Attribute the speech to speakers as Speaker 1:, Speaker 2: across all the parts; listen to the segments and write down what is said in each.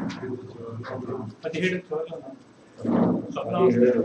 Speaker 1: పదిహేడు చోట్ల
Speaker 2: పదిహేడు.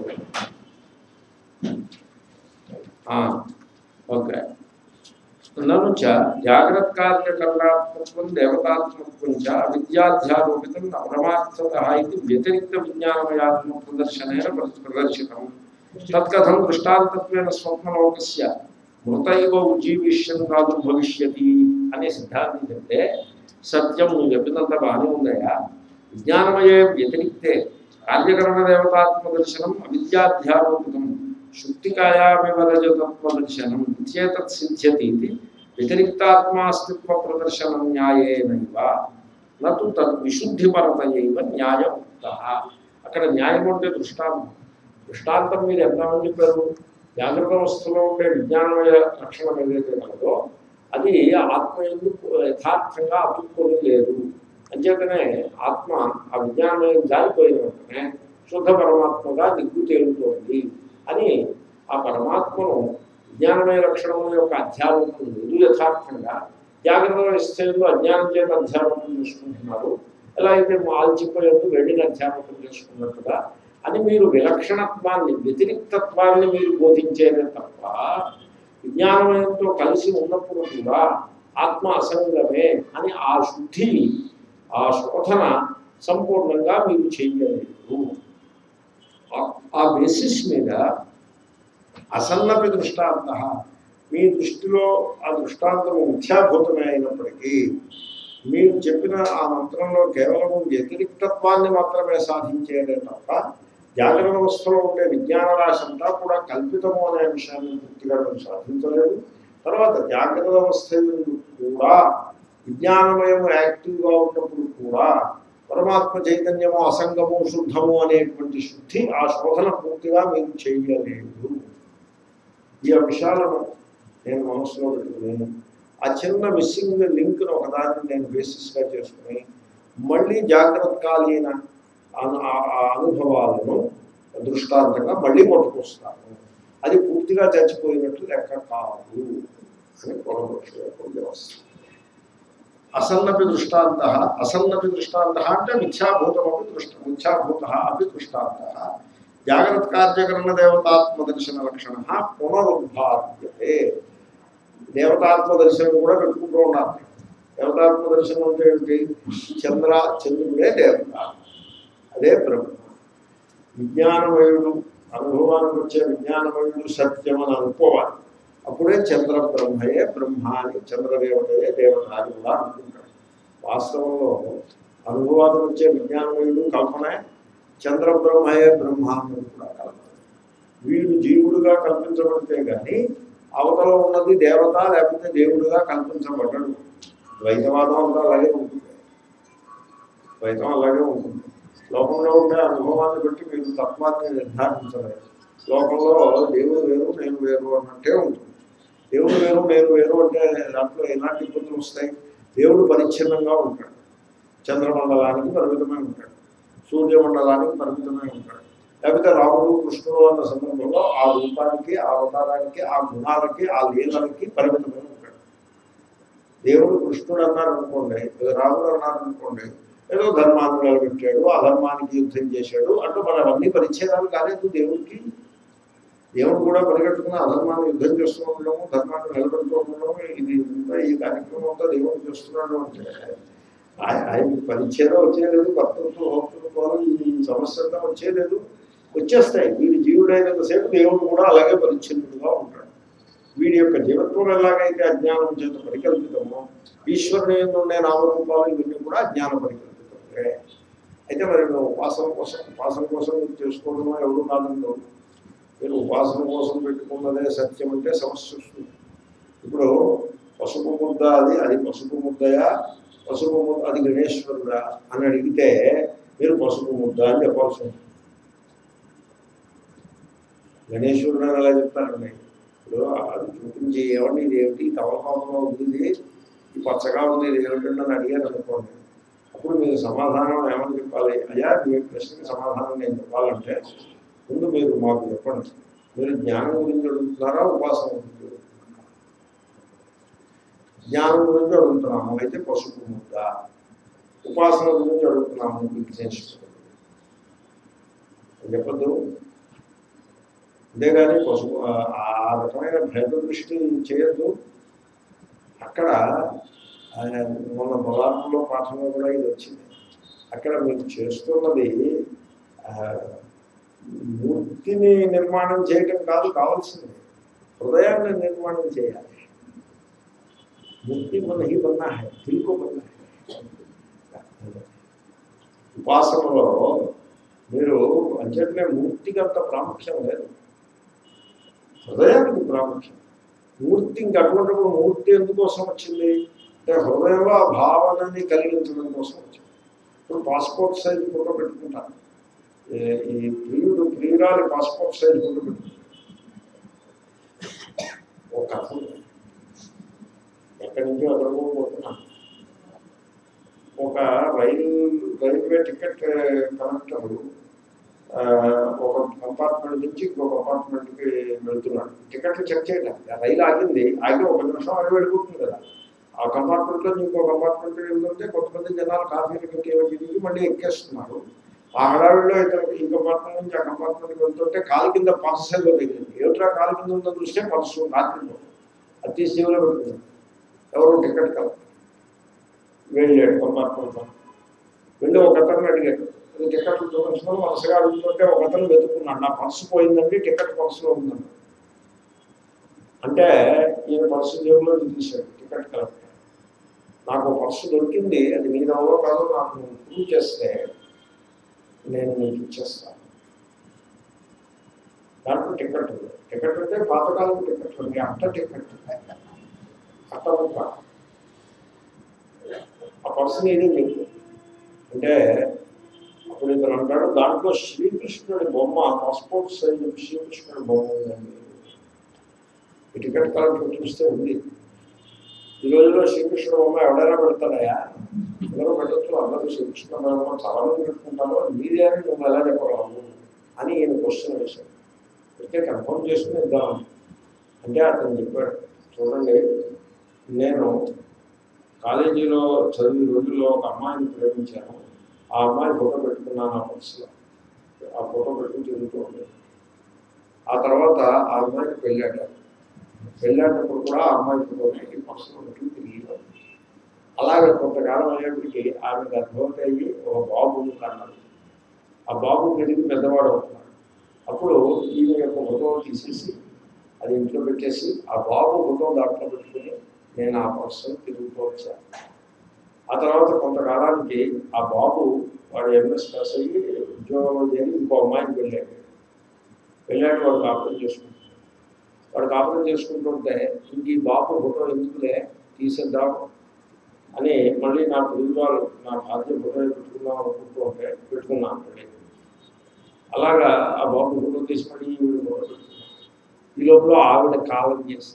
Speaker 2: ఆ, ఓకే నను చ జాగ్రత్త కార్యకరణాత్మకం దేవతాత్మకం చ అవిద్యాధ్యారోపితం పరమార్థత ఇది వ్యతిరిక్త విజ్ఞానమయాత్మ ప్రదర్శనేన ప్రదర్శితం తత్కథం దృష్టాంతత్వేన స్వప్నలోకస్య మృతైవ ఉజ్జీవిష్యం కాదు భవిష్యతి అనే సిద్ధాంతం చెప్తే సత్యం నువ్వు చెప్పినంత బాగానే ఉందయా విజ్ఞానమయే వ్యతిరిక్తే కార్యకరణ దేవతాత్మ దర్శనం అవిద్యాధ్యారోపితం శుక్తికాయామివ రజతత్వ దర్శనం ఇత్యేతత్ సిద్ధ్యతి ఇది వ్యతిరిక్తాత్మాస్తిత్వ ప్రదర్శనం న్యాయేనైవ నతు తద్ విశుద్ధిపరతయైవ న్యాయ ఉక్త అక్కడ న్యాయం అంటే దృష్టాంతం దృష్టాంతం మీరు ఎంతమంది చెప్పారు జాగ్రత్త అవస్థలో ఉండే విజ్ఞానమయ లక్షణం ఏదైతే కలదో అది ఆత్మ ఎందుకు యథార్థంగా అతుక్కొని లేదు అంచేతనే ఆత్మ ఆ విజ్ఞానమయం జారిపోయిన వెంటనే శుద్ధ పరమాత్మగా దిగ్గు తేలుతోంది అని ఆ పరమాత్మను విజ్ఞానమయ లక్షణముల యొక్క అధ్యారోపణ లేదు యథార్థంగా జాగ్రత్త వ్యవస్థలో అజ్ఞానం చేత అధ్యారోపణ చేసుకుంటున్నారు ఎలా అయితే ఆల్చిపోయేందుకు వెళ్ళిన అధ్యారోపణ చేసుకున్నట్టుగా అని మీరు విలక్షణత్వాన్ని వ్యతిరిక్తత్వాన్ని మీరు బోధించేదే తప్ప విజ్ఞానమయంతో కలిసి ఉన్నప్పుడు కూడా ఆత్మ అసంగమే అని ఆ శుద్ధి ఆ శోధన సంపూర్ణంగా మీరు చేయలేదు ఆ- ఆ బేసిస్ మీద అసన్నపి దృష్టాంత మీ దృష్టిలో ఆ దృష్టాంతం మిథ్యాభూతమే అయినప్పటికీ మీరు చెప్పిన ఆ మంత్రంలో కేవలం వ్యతిరిక్తత్వాన్ని మాత్రమే సాధించేదే తప్ప జాగ్రత్త అవస్థలో ఉండే విజ్ఞాన రాశి అంతా కూడా కల్పితము అనే విషయాన్ని పూర్తిగా మేము సాధించలేదు తర్వాత జాగ్రత్త అవస్థ యందు కూడా విజ్ఞానమయం యాక్టివ్గా ఉన్నప్పుడు కూడా పరమాత్మ చైతన్యము అసంగము శుద్ధము అనేటువంటి శుద్ధి ఆ శోధన పూర్తిగా మీరు చేయలేదు ఈ అంశాలను నేను మనసులో పెట్టుకుని ఆ చిన్న మిస్సింగ్ లింక్ను ఒకదాన్ని నేను బేసిస్గా చేసుకుని మళ్ళీ జాగ్రత్తకాలీన అను- ఆ ఆ అనుభవాలను దృష్టాంతంగా మళ్ళీ పట్టుకొస్తాను అది పూర్తిగా చచ్చిపోయినట్టు లెక్క కాదు అని పూర్వపక్ష యొక్క వ్యవస్థ అసన్నపి దృష్టాంత అసన్నపి దృష్టాంత అంటే మిథ్యాభూతమపి దృష్ట మిథ్యాభూత అపి దృష్టాంత జాగ్రత్త కార్యకరణ దేవతాత్మ దర్శన లక్షణ పునరుద్ధార్యతే దేవతాత్మ దర్శనం కూడా పెట్టుకుంటూ ఉన్నారు దేవతాత్మ దర్శనం అంటే ఏమిటి చంద్ర చంద్రుడే దేవత అదే బ్రహ్మ విజ్ఞానమయుడు అనుభవానికి వచ్చే విజ్ఞానమయుడు సత్యం అని అనుకోవాలి అప్పుడే చంద్ర బ్రహ్మయే బ్రహ్మ అని చంద్రదేవతయే దేవత అని కూడా అనుకుంటాడు వాస్తవంలో అనుభవానికి వచ్చే విజ్ఞానమయుడు కల్పనే చంద్ర బ్రహ్మయే బ్రహ్మ అని కూడా కల్పన వీడు జీవుడుగా కల్పించబడితే కానీ అవతల ఉన్నది దేవత లేకపోతే దేవుడుగా కల్పించబడ్డాడు ద్వైతవాదం అంతా అలాగే ఉంటుంది ద్వైతం అలాగే ఉంటుంది లోకంలో ఉండే అనుభవాన్ని బట్టి మీరు తత్వాన్ని నిర్ధారించలేదు లోకంలో దేవుడు వేరు నేను వేరు అన్నట్టే ఉంటుంది దేవుడు వేరు నేను వేరు అంటే దాంట్లో ఎలాంటి ఇబ్బందులు వస్తాయి దేవుడు పరిచ్ఛిన్నంగా ఉంటాడు చంద్రమండలానికి పరిమితమై ఉంటాడు సూర్యమండలానికి పరిమితమై ఉంటాడు లేకపోతే రాముడు కృష్ణుడు అన్న సందర్భంలో ఆ రూపానికి ఆ అవతారానికి ఆ గుణాలకి ఆ లీలలకి పరిమితమై ఉంటాడు దేవుడు కృష్ణుడు అన్నారు అనుకోండి లేదా రాముడు అన్నారు అనుకోండి ఏదో ధర్మాన్ని నిలబెట్టాడు అధర్మానికి యుద్ధం చేశాడు అంటూ మన అవన్నీ పరిచ్ఛేదాలు కాలేదు దేవుడికి దేవుడు కూడా పరిగెట్టుకుని అధర్మాన్ని యుద్ధం చేస్తూ ఉండడము ధర్మాన్ని నిలబెడుతూ ఉండడము ఇది ఇంత ఈ కార్యక్రమం అంతా దేవుడు చేస్తున్నాడు అంటే ఆయ- ఆయన పరిచ్ఛేదం వచ్చేయలేదు కర్తృత్వం హోతృత్వాలు ఈ సమస్య అంతా వచ్చేయలేదు వచ్చేస్తాయి వీడి జీవుడైనంతసేపు దేవుడు కూడా అలాగే పరిచ్ఛిన్నుడుగా ఉంటాడు వీడి యొక్క జీవత్వం ఎలాగైతే అజ్ఞానం చేత పరికల్పితమో ఈశ్వరుని యందు ఉండే నామరూపాలు ఇవన్నీ కూడా అజ్ఞాన పరికల్పితమే అయితే మరి నువ్వు ఉపాసన కోసం ఉపాసన కోసం మీరు చేసుకోవడమో ఎవరు కాదండి మీరు ఉపాసన కోసం పెట్టుకున్నదే సత్యం అంటే సమస్య వస్తుంది ఇప్పుడు పసుపు ముద్ద అది అది పసుపు ముద్దయా పసుపు ముద్ద అది గణేశ్వరుడా అని అడిగితే మీరు పసుపు ముద్ద అని చెప్పాల్సి ఉంటుంది గణేశ్వరుడు అని ఎలా చెప్తారండి ఇప్పుడు అది చూపించి ఏమండి ఇది ఏమిటి తమలపాకంలో ఉంది ఇది ఈ పచ్చగా ఉంది ఇది ఏమిటండి అని అడిగారు అనుకోండి అప్పుడు మీరు సమాధానం ఏమని చెప్పాలి అయ్యా మీ ప్రశ్నకి సమాధానం నేను చెప్పాలంటే ముందు మీరు మాకు చెప్పండి మీరు జ్ఞానం గురించి అడుగుతున్నారా ఉపాసన గురించి అడుగుతున్నారా? జ్ఞానం గురించి అడుగుతున్నాము అయితే పసుపు ముద్ద ఉపాసన గురించి అడుగుతున్నాము మీకు చేసుకోండి చెప్పద్దు అంతేగాని పశువు ఆ- ఆ రకమైన భేద దృష్టి చేయొద్దు అక్కడ ఆ, మొన్న మొదట్లో పాఠంలో కూడా ఇది వచ్చింది అక్కడ మీరు చేస్తున్నది ఆ, మూర్తిని నిర్మాణం చేయటం కాదు కావాల్సింది హృదయాన్ని నిర్మాణం చేయాలి మూర్తి మన హీ బన్నా హై దిల్కో బన్నా హై ఉపాసనలో మీరు అంచేతనే మూర్తికి అంత ప్రాముఖ్యం లేదు హృదయానికి ప్రాముఖ్యం మూర్తి ఇంక అటువంటిప్పుడు మూర్తి ఎందుకోసం వచ్చింది అంటే హృదయంలో ఆ భావనని కలిగించడం కోసం వచ్చింది ఇప్పుడు పాస్పోర్ట్ సైజ్ ఫోటో పెట్టుకుంటారు ఏ- ఈ ప్రియుడు ప్రియురాలి పాస్పోర్ట్ సైజ్ ఫోటో పెట్టుకుంటారు ఒక కథ ఉంది. ఎక్కడి నుంచో ఎక్కడికో పోతున్నాను ఒక రైలు రైల్వే టికెట్ కలెక్టర్ ఆ, ఒక కంపార్ట్మెంట్ నుంచి ఇంకొక కంపార్ట్మెంట్కి వెళ్తున్నాడు టికెట్లు చెక్ చేయడానికి ఆ రైలు ఆగింది ఆగి ఒక నిమిషం ఆగి వెళ్ళిపోతుంది కదా ఆ కంపార్ట్మెంట్లో ఇంకో కంపార్ట్మెంట్కి వెళ్తుంటే కొంతమంది జనాలు కాఫీలకి ఇంకేమో తిరిగి మళ్ళీ ఎక్కేస్తున్నారు ఆ హడావిడిలో ఇతను ఈ కంపార్ట్మెంట్ నుంచి ఆ కంపార్ట్మెంట్కి వెళ్తుంటే కాలు కింద పర్స్ ఏదో తగిలింది ఏమిట్రా కాలు కింద ఉందో చూస్తే పర్సు రాత్రిలో అది తీసి జేబులో పెట్టుకున్నాడు ఎవరు టికెట్ కలెక్టర్ వెళ్ళాడు కంపార్ట్మెంట్లో వెళ్ళి ఒక అతను అడిగాడు "ఇది టికెట్లు చూపించడం వరుసగా అడుగుతుంటే ఒక అతను వెతుకున్నాడు నా పర్సు పోయిందండి టికెట్ పర్సులో ఉందండి అంటే ఈయన పర్సు జేబులో తీశాడు టికెట్ కలెక్టర్ నాకు ఒక పర్సు దొరికింది అది మీదవో కాదో నాకు ప్రూవ్ చేస్తే నేను మీకు ఇచ్చేస్తాను దాంట్లో టికెట్ ఉంది టికెట్ అంటే పాతకాలం టికెట్ ఉంది అట్ట టికెట్ అట్ట ముక్క ఆ పర్సన్ ఏదో చెప్పు అంటే అప్పుడు ఇతను అంటాడు దాంట్లో శ్రీకృష్ణుడి బొమ్మ పాస్పోర్ట్ సైజ్ శ్రీకృష్ణుడి బొమ్మ ఉందండి ఈ టికెట్ కలెక్టర్ చూస్తే ఉంది ఈ రోజుల్లో శ్రీకృష్ణుడి బొమ్మ ఎవడైనా పెడతాడయా అందరూ పెట్టచ్చు అందరూ శ్రీకృష్ణ బొమ్మ చాలా మంది పెట్టుకుంటారో మీదే అని నువ్వు ఎలా చెప్పగలవు అని ఈయన క్వశ్చన్ వేశాడు అయితే కన్ఫర్మ్ చేసుకుని ఇద్దాం అంటే అతను చెప్పాడు చూడండి నేను కాలేజీలో చదివే రోజుల్లో ఒక అమ్మాయిని ప్రేమించాను ఆ అమ్మాయి ఫోటో పెట్టుకున్నాను ఆ పర్సులో ఆ ఫోటో పెట్టుకుని తిరుగుతూ ఉండేది ఆ తర్వాత ఆ అమ్మాయికి పెళ్ళాడు పెళ్ళాటప్పుడు కూడా ఆ అమ్మాయి ఫోటోని ఈ పర్సులో పెట్టుకుని తిరిగి అలాగే కొంతకాలం అయ్యేప్పటికీ ఆమె గర్భవతి అయ్యి ఒక బాబు కన్నాడు ఆ బాబు పెరిగి పెద్దవాడు అవుతున్నాడు అప్పుడు ఈమె యొక్క ఫోటో తీసేసి అది ఇంట్లో పెట్టేసి ఆ బాబు ఫోటో దాంట్లో పెట్టుకుని నేను ఆ పర్సన్ తిరుగుతూ వచ్చాను ఆ తర్వాత కొంతకాలానికి ఆ బాబు వాడు ఎంఎస్ పాస్ అయ్యి ఉద్యోగం చేరి ఇంకో అమ్మాయికి వెళ్ళాడు వెళ్ళాడు వాడు కాపురం చేసుకుంటాడు వాడు కాపురం చేసుకుంటుంటే ఇంక ఈ బాబు ఫోటో ఎందుకులే తీసేద్దాం అని మళ్ళీ నా ప్రియురాలు నా భార్య ఫోటో పెట్టుకుందాం అనుకుంటూ ఉంటే పెట్టుకున్నాను మళ్ళీ అలాగా ఆ బాబు ఫోటో తీసి మళ్ళీ ఈవిడ ఫోటో పెట్టుకున్నాను ఈ లోపల ఆవిడ కాలం చేసింది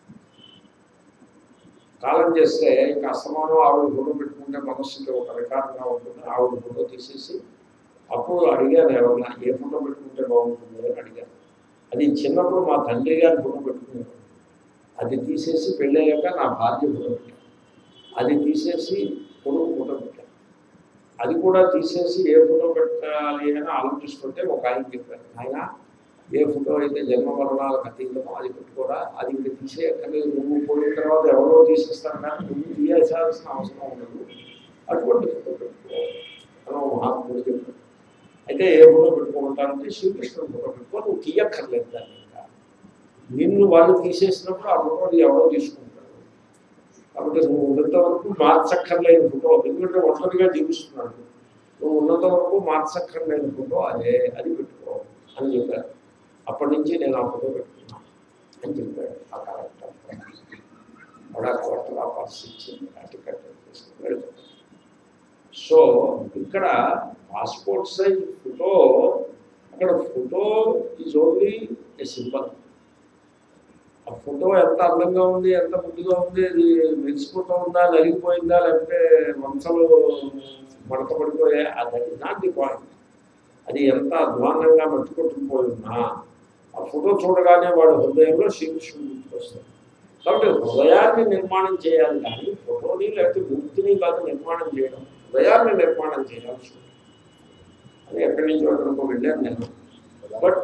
Speaker 2: కాలం చేస్తే ఇంకా అస్తమానం ఆవిడ ఫోటో పెట్టుకుంటే మనస్సుకి ఒక రికార్డుగా ఉంటుంది ఆవిడ ఫోటో తీసేసి అప్పుడు అడిగాను ఎవరన్నా ఏ ఫోటో పెట్టుకుంటే బాగుంటుంది అని అడిగాను అది చిన్నప్పుడు మా తండ్రి గారి ఫోటో పెట్టుకున్నాను అది తీసేసి పెళ్ళయ్యాక నా భార్య ఫోటో పెట్టాను అది తీసేసి కొడుకు ఫోటో పెట్టాను అది కూడా తీసేసి ఏ ఫోటో పెట్టాలి అని ఆలోచిస్తుంటే ఒక ఆయన చెప్పారు ఆయన ఏ ఫోటో అయితే జన్మ మరణాలకు అతీతమో అది పెట్టుకోరా అది ఇంకా తీసేయక్కర్లేదు నువ్వు పోయిన తర్వాత ఎవరో తీసేస్తారు కానీ నువ్వు తీయాల్సిన అవసరం ఉండదు అటువంటి ఫోటో పెట్టుకో అని ఒక మహాత్ముడు చెప్పాడు అయితే ఏ ఫోటో పెట్టుకోమంటారంటే శ్రీకృష్ణుడు ఫోటో పెట్టుకో నువ్వు తీయక్కర్లేదు దాన్ని ఇంకా నిన్ను వాళ్ళు తీసేసినప్పుడు ఆ ఫోటో ఎవరో తీసుకుంటారు కాబట్టి నువ్వు ఉన్నంత వరకు మార్చక్కర్లేని ఫోటో ఎందుకంటే ఒంటరిగా జీవిస్తున్నాడు నువ్వు ఉన్నంత వరకు మార్చక్కర్లేని ఫోటో అదే అది పెట్టుకో అని చెప్పారు అప్పటి నుంచి నేను ఆ ఫోటో పెట్టుకున్నాను అని చెప్పాడు ఆ కలెక్టర్ వాడు ఆ కలెక్టర్ ఆ పర్స్ ఇచ్చి ఆ టికెట్ తీసుకుని వెళ్తాడు సో ఇక్కడ పాస్పోర్ట్ సైజ్ ఫోటో అక్కడ photo is only a symbol ఆ ఫోటో ఎంత అందంగా ఉంది ఎంత ముద్దుగా ఉంది అది మెరిసిపోతూ ఉందా నలిగిపోయిందా లేకపోతే వంశలు మడత పడిపోయా అది నాట్ ది పాయింట్ అది ఎంత అధ్వానంగా మట్టుకొట్టుకుపోయి ఉన్నా ఆ ఫోటో చూడగానే వాడు హృదయంలో శ్రీకృష్ణుడు గుర్తుకొస్తాడు కాబట్టి హృదయాన్ని నిర్మాణం చేయాలి కానీ ఫోటోని లేకపోతే మూర్తిని కాదు నిర్మాణం చేయడం హృదయాన్ని నిర్మాణం చేయాల్సి ఉంది అని ఎక్కడి నుంచో ఎక్కడికో వెళ్ళాను నేను బట్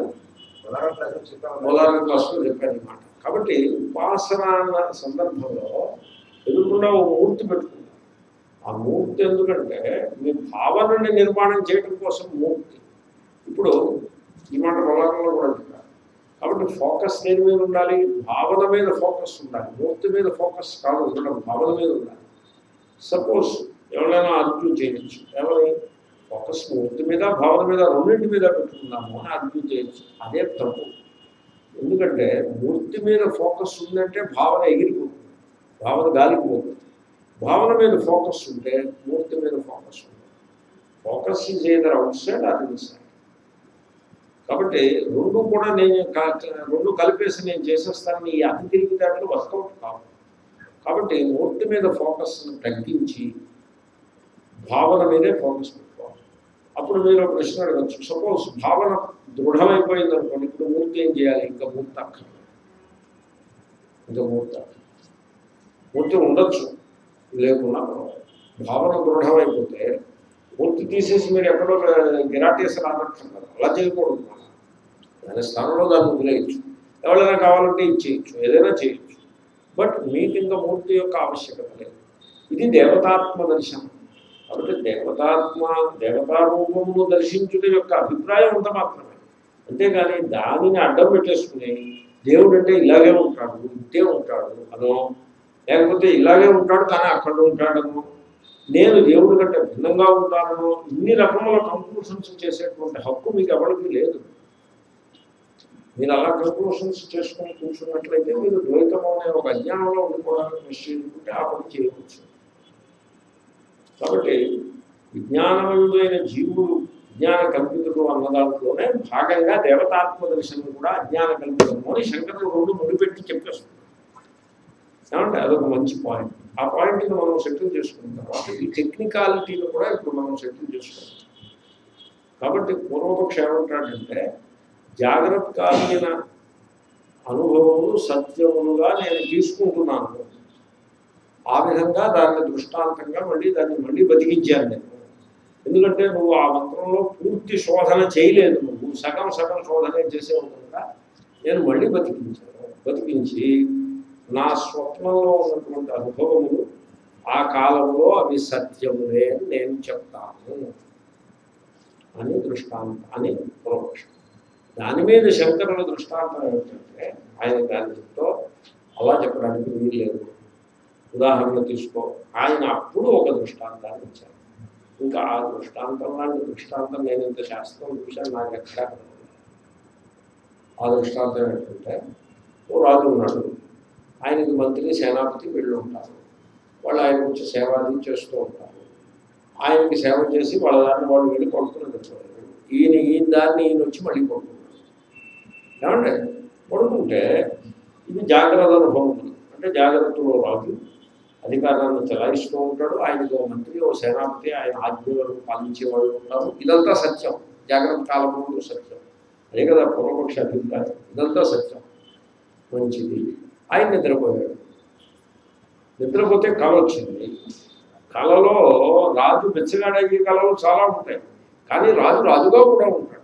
Speaker 2: మూలాల క్లాసులో చెప్పాను అనమాట కాబట్టి ఉపాసన అన్న సందర్భంలో ఎదురుకుండా ఓ మూర్తి పెట్టుకుంటాం ఆ మూర్తి ఎందుకంటే మీ భావనని నిర్మాణం చేయడం కోసం మూర్తి ఇప్పుడు ఈ మాట మూలాలలో కూడా చెప్పారు కాబట్టి ఫోకస్ దేని మీద ఉండాలి భావన మీద ఫోకస్ ఉండాలి మూర్తి మీద ఫోకస్ కాదు ఉండడం భావన మీద ఉండాలి సపోజ్ ఎవరైనా అర్జు చేయొచ్చు ఎవరి ఫోకస్ మూర్తి మీద భావన మీద రెండింటి మీద పెట్టుకున్నాము అని అర్జు చేయొచ్చు అదే తప్పు ఎందుకంటే మూర్తి మీద ఫోకస్ ఉందంటే భావన ఎగిరిపోతుంది భావన గాలిపోతుంది భావన మీద ఫోకస్ ఉంటే మూర్తి మీద ఫోకస్ ఉంటుంది focus is either outside అది ఇన్సైడ్ కాబట్టి రెండు కూడా నేను క- క- రెండు కలిపేసి నేను చేసేస్తానని ఈ అతి తిరిగిదాట్లు వర్కౌట్ కావు కాబట్టి మూర్తి మీద ఫోకస్ తగ్గించి భావన మీదే ఫోకస్ పెట్టుకోవాలి అప్పుడు మీరు ఒక ప్రశ్న అడగచ్చు సపోజ్ భావన దృఢమైపోయింది అనుకోండి ఇప్పుడు మూర్తి ఏం చేయాలి ఇంకా మూర్తి అక్కర్లేదు ఇంకా మూర్తి అక్కర్లేదు. మూర్తి ఉండొచ్చు లేకున్నా పర్వాలేదు. భావన దృఢమైపోతే మూర్తి తీసేసి మీరు ఎక్కడో గిరాటేసి రానక్కర్లేదు అలా చేయకూడదు మనం దాని స్థానంలో దాన్ని వదిలేయచ్చు ఎవరైనా కావాలంటే ఇచ్చేయచ్చు ఏదైనా చేయొచ్చు బట్ మీకు ఇంకా మూర్తి యొక్క ఆవశ్యకత లేదు ఇది దేవతాత్మ దర్శనం కాబట్టి దేవతాత్మ దేవతా రూపమును దర్శించుట యొక్క అభిప్రాయం అంత మాత్రమే అంతేగాని దానిని అడ్డం పెట్టేసుకుని దేవుడు అంటే ఇలాగే ఉంటాడు ఇంతే ఉంటాడు అనో లేకపోతే ఇలాగే ఉంటాడు కానీ అక్కడ ఉంటాడనో నేను దేవుడి కంటే భిన్నంగా ఉంటానో ఇన్ని రకముల కంక్లూషన్స్ చేసేటువంటి హక్కు మీకు ఎవరికి లేదు మీరు అలా కంక్లూషన్స్ చేసుకుని కూర్చున్నట్లయితే మీరు ద్వైతము అనే ఒక అజ్ఞానంలో ఉండిపోవడానికి నిశ్చయించుకుంటే ఆ పని చేయవచ్చు కాబట్టి విజ్ఞానమయుడైన జీవుడు విజ్ఞాన కల్పితుడు అన్న దాంట్లోనే భాగంగా దేవతాత్మ దర్శనం కూడా అజ్ఞాన కల్పితము అని శంకరులు రెండు ముడిపెట్టి చెప్పేస్తుంది ఏమంటే అదొక మంచి పాయింట్ ఆ పాయింట్ని మనం సెటిల్ చేసుకున్న తర్వాత ఈ టెక్నికాలిటీని కూడా ఇప్పుడు మనం సెటిల్ చేసుకుంటాం కాబట్టి పూర్వపక్ష ఏమంటాడంటే జాగ్రత్త కాలిన అనుభవములు సత్యములుగా నేను తీసుకుంటున్నాను ఆ విధంగా దాన్ని దృష్టాంతంగా మళ్ళీ దాన్ని మళ్ళీ బతికించాను నేను ఎందుకంటే నువ్వు ఆ మంత్రంలో పూర్తి శోధన చేయలేదు నువ్వు సగం సగం శోధన చేసే కనుక నేను మళ్ళీ బతికించాను బతికించి నా స్వప్నంలో ఉన్నటువంటి అనుభవములు ఆ కాలంలో అవి సత్యములే అని నేను చెప్తాను అని దృష్టాంతం అని పూర్వపక్షం దాని మీద శంకరుల దృష్టాంతం ఏమిటంటే ఆయన దాని చెప్తూ అలా చెప్పడానికి వీలు లేదు ఉదాహరణ తీసుకో ఆయన అప్పుడు ఒక దృష్టాంతాన్ని ఇచ్చారు ఇంకా ఆ దృష్టాంతం లాంటి దృష్టాంతం నేను ఇంత శాస్త్రం చూశాను నాకు ఎక్కడా కనపడలేదు. ఆ దృష్టాంతం ఏంటంటే ఓ రాజు ఉన్నాడు ఆయనకి మంత్రి సేనాపతి వీళ్ళు ఉంటారు వాళ్ళు ఆయన వచ్చి సేవ అది చేస్తూ ఉంటారు ఆయనకి సేవ చేసి వాళ్ళ దాన్ని వాళ్ళు వెళ్ళి కొడుకుని తెచ్చుకోవాలి ఈయన ఈయన దాన్ని ఈయన వచ్చి మళ్ళీ కొడుకున్నాడు ఏమంటే పడుకుంటే ఇది జాగ్రత్త అనుభవం అంటే జాగ్రత్తలో రాజు అధికారాన్ని చెలాయిస్తూ ఉంటాడు ఆయనకు ఓ మంత్రి ఓ సేనాపతి ఆయన ఆజ్ఞలను పాలించే వాళ్ళు ఉంటారు ఇదంతా సత్యం జాగ్రత్త కాలం ముందు సత్యం అదే కదా పూర్వపక్ష అభిప్రాయం ఇదంతా సత్యం మంచిది ఆయన నిద్రపోయాడు నిద్రపోతే కళ వచ్చింది కళలో రాజు బెచ్చగాడయ్యే కళలు చాలా ఉంటాయి కానీ రాజు రాజుగా కూడా ఉంటాడు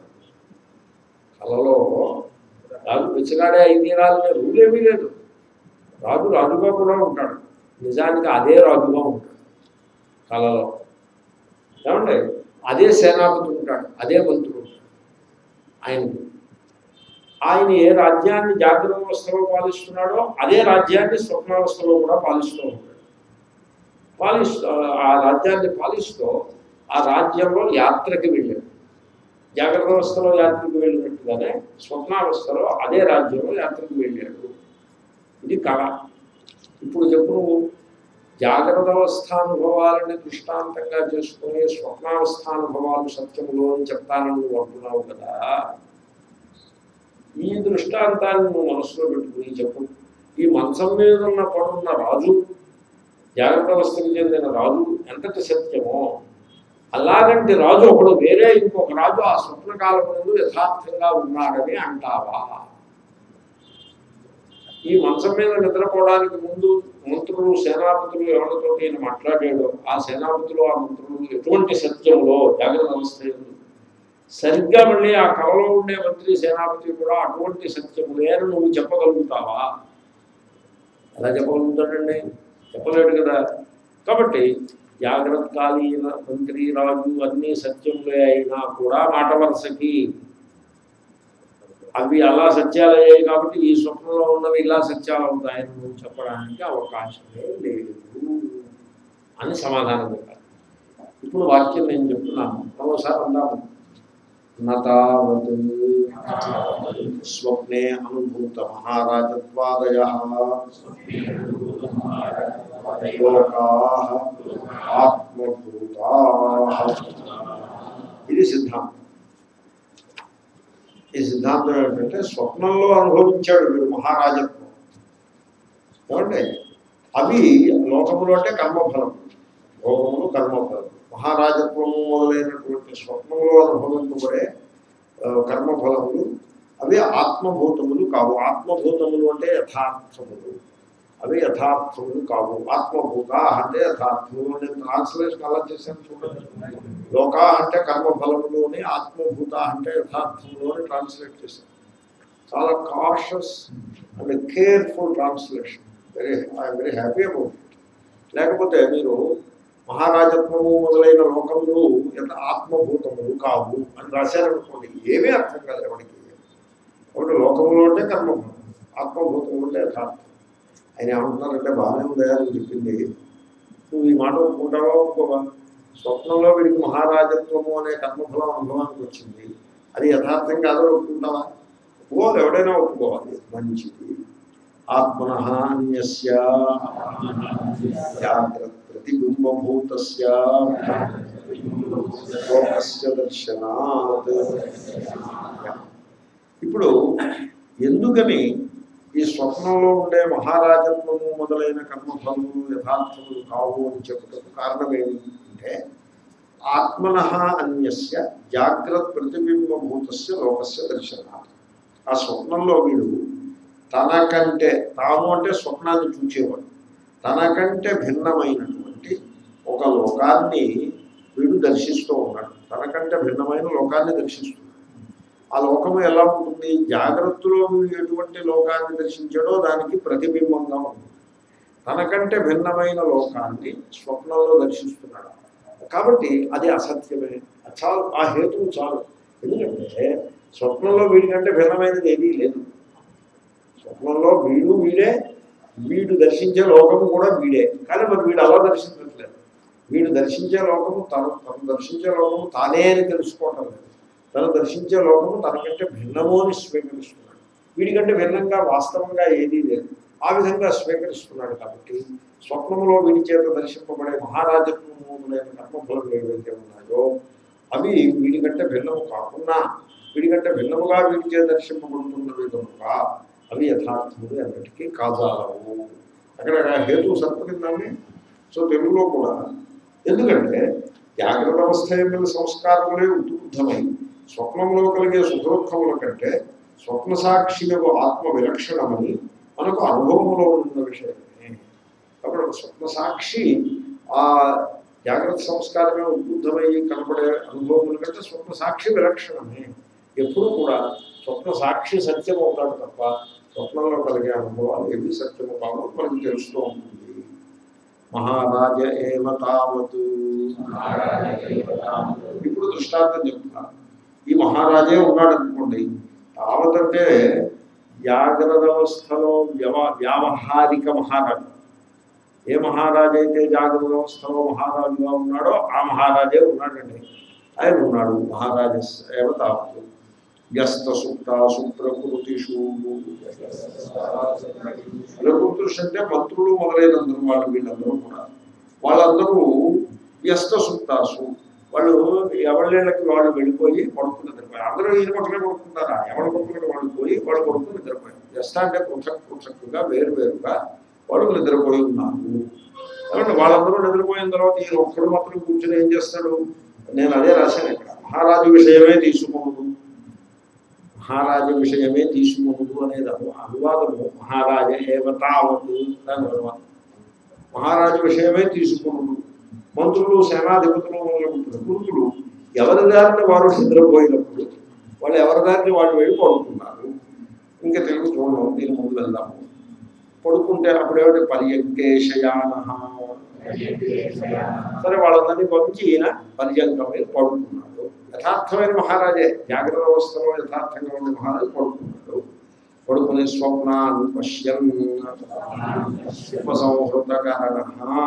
Speaker 2: కళలో రాజు బెచ్చగాడే అయి తీరాలనే రూల్ ఏమీ లేదు రాజు రాజుగా కూడా ఉంటాడు నిజానికి అదే రాజుగా ఉంటాడు కళలో ఏమండి అదే సేనాపతి ఉంటాడు అదే మంత్రుడు ఉంటాడు ఆయనకి ఆయన ఏ రాజ్యాన్ని జాగ్రత్త వ్యవస్థలో పాలిస్తున్నాడో అదే రాజ్యాన్ని స్వప్నావస్థలో కూడా పాలిస్తూ ఉంటాడు పాలిస్తూ ఆ రాజ్యాన్ని పాలిస్తూ ఆ రాజ్యంలో యాత్రకి వెళ్ళాడు జాగ్రత్త అవస్థలో యాత్రకు వెళ్ళినట్టుగానే స్వప్నావస్థలో అదే రాజ్యంలో యాత్రకు వెళ్ళాడు ఇది కళ ఇప్పుడు చెప్పు నువ్వు జాగ్రత్త అవస్థానుభవాలని దృష్టాంతంగా చేసుకుని స్వప్నావస్థానుభవాలు సత్యములు అని చెప్తానని నువ్వు అంటున్నావు కదా ఈ దృష్టాంతాన్ని నువ్వు మనసులో పెట్టుకుని చెప్పు ఈ మంచం మీద ఉన్న పడున్న రాజు జాగ్రత్త అవస్థకు చెందిన రాజు ఎంతటి సత్యమో అలాగంటి రాజు ఒకడు వేరే ఇంకొక రాజు ఆ స్వప్నకాలం ముందు యథార్థంగా ఉన్నాడని అంటావా ఈ మంచం మీద నిద్రపోవడానికి ముందు మంత్రులు సేనాపతులు ఎవరితో ఈయన మాట్లాడాడో ఆ సేనాపతులు ఆ మంత్రులు ఎటువంటి సత్యంలో జాగ్రత్త అవస్థ ఎందు సరిగ్గా మళ్ళీ ఆ కళలో ఉండే మంత్రి సేనాపతి కూడా అటువంటి సత్యములే అని నువ్వు చెప్పగలుగుతావా ఎలా చెప్పగలుగుతాడండి చెప్పలేడు కదా కాబట్టి జాగ్రత్తకాలీన మంత్రి రాజు అన్ని సత్యములే అయినా కూడా మాట వరుసకి అవి అలా సత్యాలయ్యాయి కాబట్టి ఈ స్వప్నంలో ఉన్నవి ఇలా సత్యాలు అవుతాయని నువ్వు చెప్పడానికి అవకాశమే లేదు అని సమాధానం చెప్పాలి ఇప్పుడు వాక్యం నేను చెప్తున్నాను మరోసారి అందాము నతావత్ స్వప్నే అనుభూత మహారాజత్వాదయ లోకా ఆత్మభూతా ఇది సిద్ధాంతం ఈ సిద్ధాంతం ఏంటంటే స్వప్నంలో అనుభవించాడు వీడు మహారాజత్వం ఏమంటే అవి లోకములు అంటే కర్మఫలం భోగములు కర్మఫలం మహారాజత్వము మొదలైనటువంటి స్వప్నంలో అనుభవింపబడే ఆ, కర్మఫలములు అవి ఆత్మభూతములు కావు ఆత్మభూతములు అంటే యథార్థములు అవి యథార్థములు కావు ఆత్మభూత అంటే యథార్థములు నేను ట్రాన్స్లేషన్ అలా చేశాను చూడండి లోకా అంటే కర్మఫలములు అని ఆత్మభూత అంటే యథార్థములు అని ట్రాన్స్లేట్ చేశాను చాలా cautious and careful translation very I'm very happy about it లేకపోతే మీరు మహారాజత్వము మొదలైన లోకములు ఎంత ఆత్మభూతములు కావు అని రాశారనుకోండి ఏమీ అర్థం కాదు ఎవరికి ఒకటి లోకములు అంటే కర్మఫలం ఆత్మభూతములు అంటే యథార్థం ఆయన ఏమంటున్నారంటే బాగానే ఉందా అని చెప్పింది నువ్వు ఈ మాట ఒప్పుకుంటావా ఒప్పుకోవా స్వప్నంలో వీడికి మహారాజత్వము అనే కర్మఫలం అనుభవానికి వచ్చింది అది యథార్థం కాదో ఒప్పుకుంటావా ఒప్పుకోవాలి ఎవడైనా ఒప్పుకోవాలి మంచిది ఆత్మన అన్యస్య జాగ్రత్త ప్రతిబింబభూత లోకస్య దర్శనాత్ ఇప్పుడు ఎందుకని ఈ స్వప్నంలో ఉండే మహారాజత్వము మొదలైన కర్మఫలములు యథార్థములు కావు అని చెప్పుటకు కారణం ఏమిటంటే ఆత్మన అన్యస్య జాగ్రత్త ప్రతిబింబభూతస్య లోకస్య దర్శనాత్ ఆ స్వప్నంలో వీడు తనకంటే తాను అంటే స్వప్నాన్ని చూచేవాడు తనకంటే భిన్నమైనటువంటి ఒక లోకాన్ని వీడు దర్శిస్తూ ఉన్నాడు తనకంటే భిన్నమైన లోకాన్ని దర్శిస్తున్నాడు ఆ లోకము ఎలా ఉంటుంది జాగ్రత్తలో వీడు ఎటువంటి లోకాన్ని దర్శించాడో దానికి ప్రతిబింబంగా ఉంటుంది తనకంటే భిన్నమైన లోకాన్ని స్వప్నంలో దర్శిస్తున్నాడు కాబట్టి అది అసత్యమే చాలు ఆ హేతువు చాలు ఎందుకంటే స్వప్నంలో వీడికంటే భిన్నమైనది ఏదీ లేదు స్వప్నంలో వీడు వీడే వీడు దర్శించే లోకము కూడా వీడే కానీ మరి వీడు అలా దర్శించట్లేదు వీడు దర్శించే లోకము తను తను దర్శించే లోకము తానే అని తెలుసుకోవటం లేదు తను దర్శించే లోకము తనకంటే భిన్నము అని స్వీకరిస్తున్నాడు వీడికంటే భిన్నంగా వాస్తవంగా ఏదీ లేదు ఆ విధంగా స్వీకరిస్తున్నాడు కాబట్టి స్వప్నములో వీడి చేత దర్శింపబడే మహారాజత్వము మొదలైన కర్మఫలం ఏవైతే ఉన్నాయో అవి వీడికంటే భిన్నము కాకుండా వీడికంటే భిన్నముగా వీడి చేత దర్శింపబడుతున్నవి కనుక అవి యథార్థములు అన్నిటికీ కాజాలవు అక్కడ హేతు సరిపడిందండి సో తెలుగులో కూడా ఎందుకంటే జాగ్రత్త అవస్థ యొక్క సంస్కారములే ఉద్బుద్ధమై స్వప్నంలో కలిగే సుఖదుఖముల కంటే స్వప్న సాక్షి యొక్క ఆత్మ విలక్షణమని మనకు అనుభవములో ఉన్న విషయమే కాబట్టి ఒక స్వప్న సాక్షి ఆ జాగ్రత్త సంస్కారమే ఉద్బుద్ధమై కనపడే అనుభవముల కంటే స్వప్న సాక్షి విలక్షణమే ఎప్పుడు కూడా స్వప్న సాక్షి సత్యం అవుతాడు తప్ప స్వప్నంలో కలిగే అనుభవాలు ఏవి సత్యము కావో మనకు తెలుస్తూ ఉంటుంది మహారాజ ఏవ తావత్ ఇప్పుడు దృష్టాంతం చెప్తున్నారు ఈ మహారాజే ఉన్నాడు అనుకోండి తావత్ అంటే జాగ్రత్త అవస్థలో వ్యవ వ్యావహారిక మహారాజు ఏ మహారాజు అయితే జాగ్రత్త అవస్థలో మహారాజుగా ఉన్నాడో ఆ మహారాజే ఉన్నాడండి ఆయన ఉన్నాడు మహారాజ ఏవ తావత్ వ్యస్త సుప్త సుప్రకృతిషు ప్రకృతుష్ అంటే మంత్రులు మొదలైనందరూ వాళ్ళు వీళ్ళందరూ కూడా వాళ్ళందరూ వ్యస్త సుప్తాసు వాళ్ళు ఎవరిళ్ళకి వాళ్ళు వెళ్ళిపోయి పడుకుని నిద్రపోయారు అందరూ ఈయన పక్కనే పడుకుంటారా ఎవరి పక్కన వాళ్ళు పోయి వాళ్ళు పడుకుని నిద్రపోయారు వ్యస్త అంటే పృథక్ పృథక్గా వేరు వేరుగా వాళ్ళు నిద్రపోయి ఉన్నారు కాబట్టి వాళ్ళందరూ నిద్రపోయిన తర్వాత ఈయన ఒక్కడు మాత్రం కూర్చొని ఏం చేస్తాడు నేను అదే రాశాను ఇక్కడ మహారాజు విషయమే తీసుకోను మహారాజ విషయమే తీసుకునుడు అనేది అను అనువాదము మహారాజ ఏవతావతు దాని అనువాదం మహారాజు విషయమే తీసుకునుడు మంత్రులు సేనాధిపతులు మొదలగు ప్రకృతులు ఎవరి దారిని వారు నిద్రపోయినప్పుడు వాళ్ళు ఎవరి దారిని వాళ్ళు వెళ్ళి పడుకున్నారు ఇంకా తెలుగు చూడడం దీని ముందు వెళ్దాము పడుకుంటే అప్పుడేమిటి పర్యంకేశయాన సరే వాళ్ళందరినీ పంపించి ఈయన పర్యంకం మీద పడుకున్నాడు యథార్థమైన మహారాజే జాగ్రత్త అవస్థలో యథార్థంగా ఉన్న మహారాజు పడుకున్నాడు పడుకునే స్వప్నాన్ పశ్యన్ ఉపసంహృతకరణ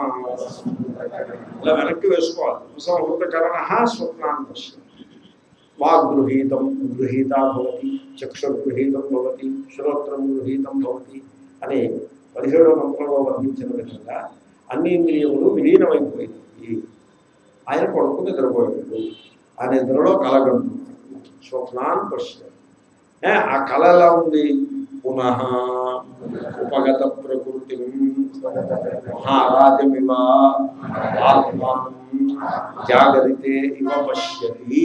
Speaker 2: ఇలా వెనక్కి వేసుకోవాలి ఉపసంహృతకరణ స్వప్నాన్ పశ్యన్ వాగ్గృహీతం గృహీత భవతి చక్షుర్గృహీతం భవతి శ్రోత్రం గృహీతం భవతి అని పదిహేడవ మంత్రంలో వర్ణించిన విధంగా అన్ని ఇంద్రియములు విలీనమైపోయినాయి ఆయన కొడుకు నిద్రపోయాడు ఆ నిద్రలో కలగంటున్నాడు స్వప్నాన్ పశ్య ఏ, ఆ కళ ఎలా ఉంది పునః ఉపగత ప్రకృతి మహారాజమివ ఆత్మానం జాగరితే ఇవ పశ్యతి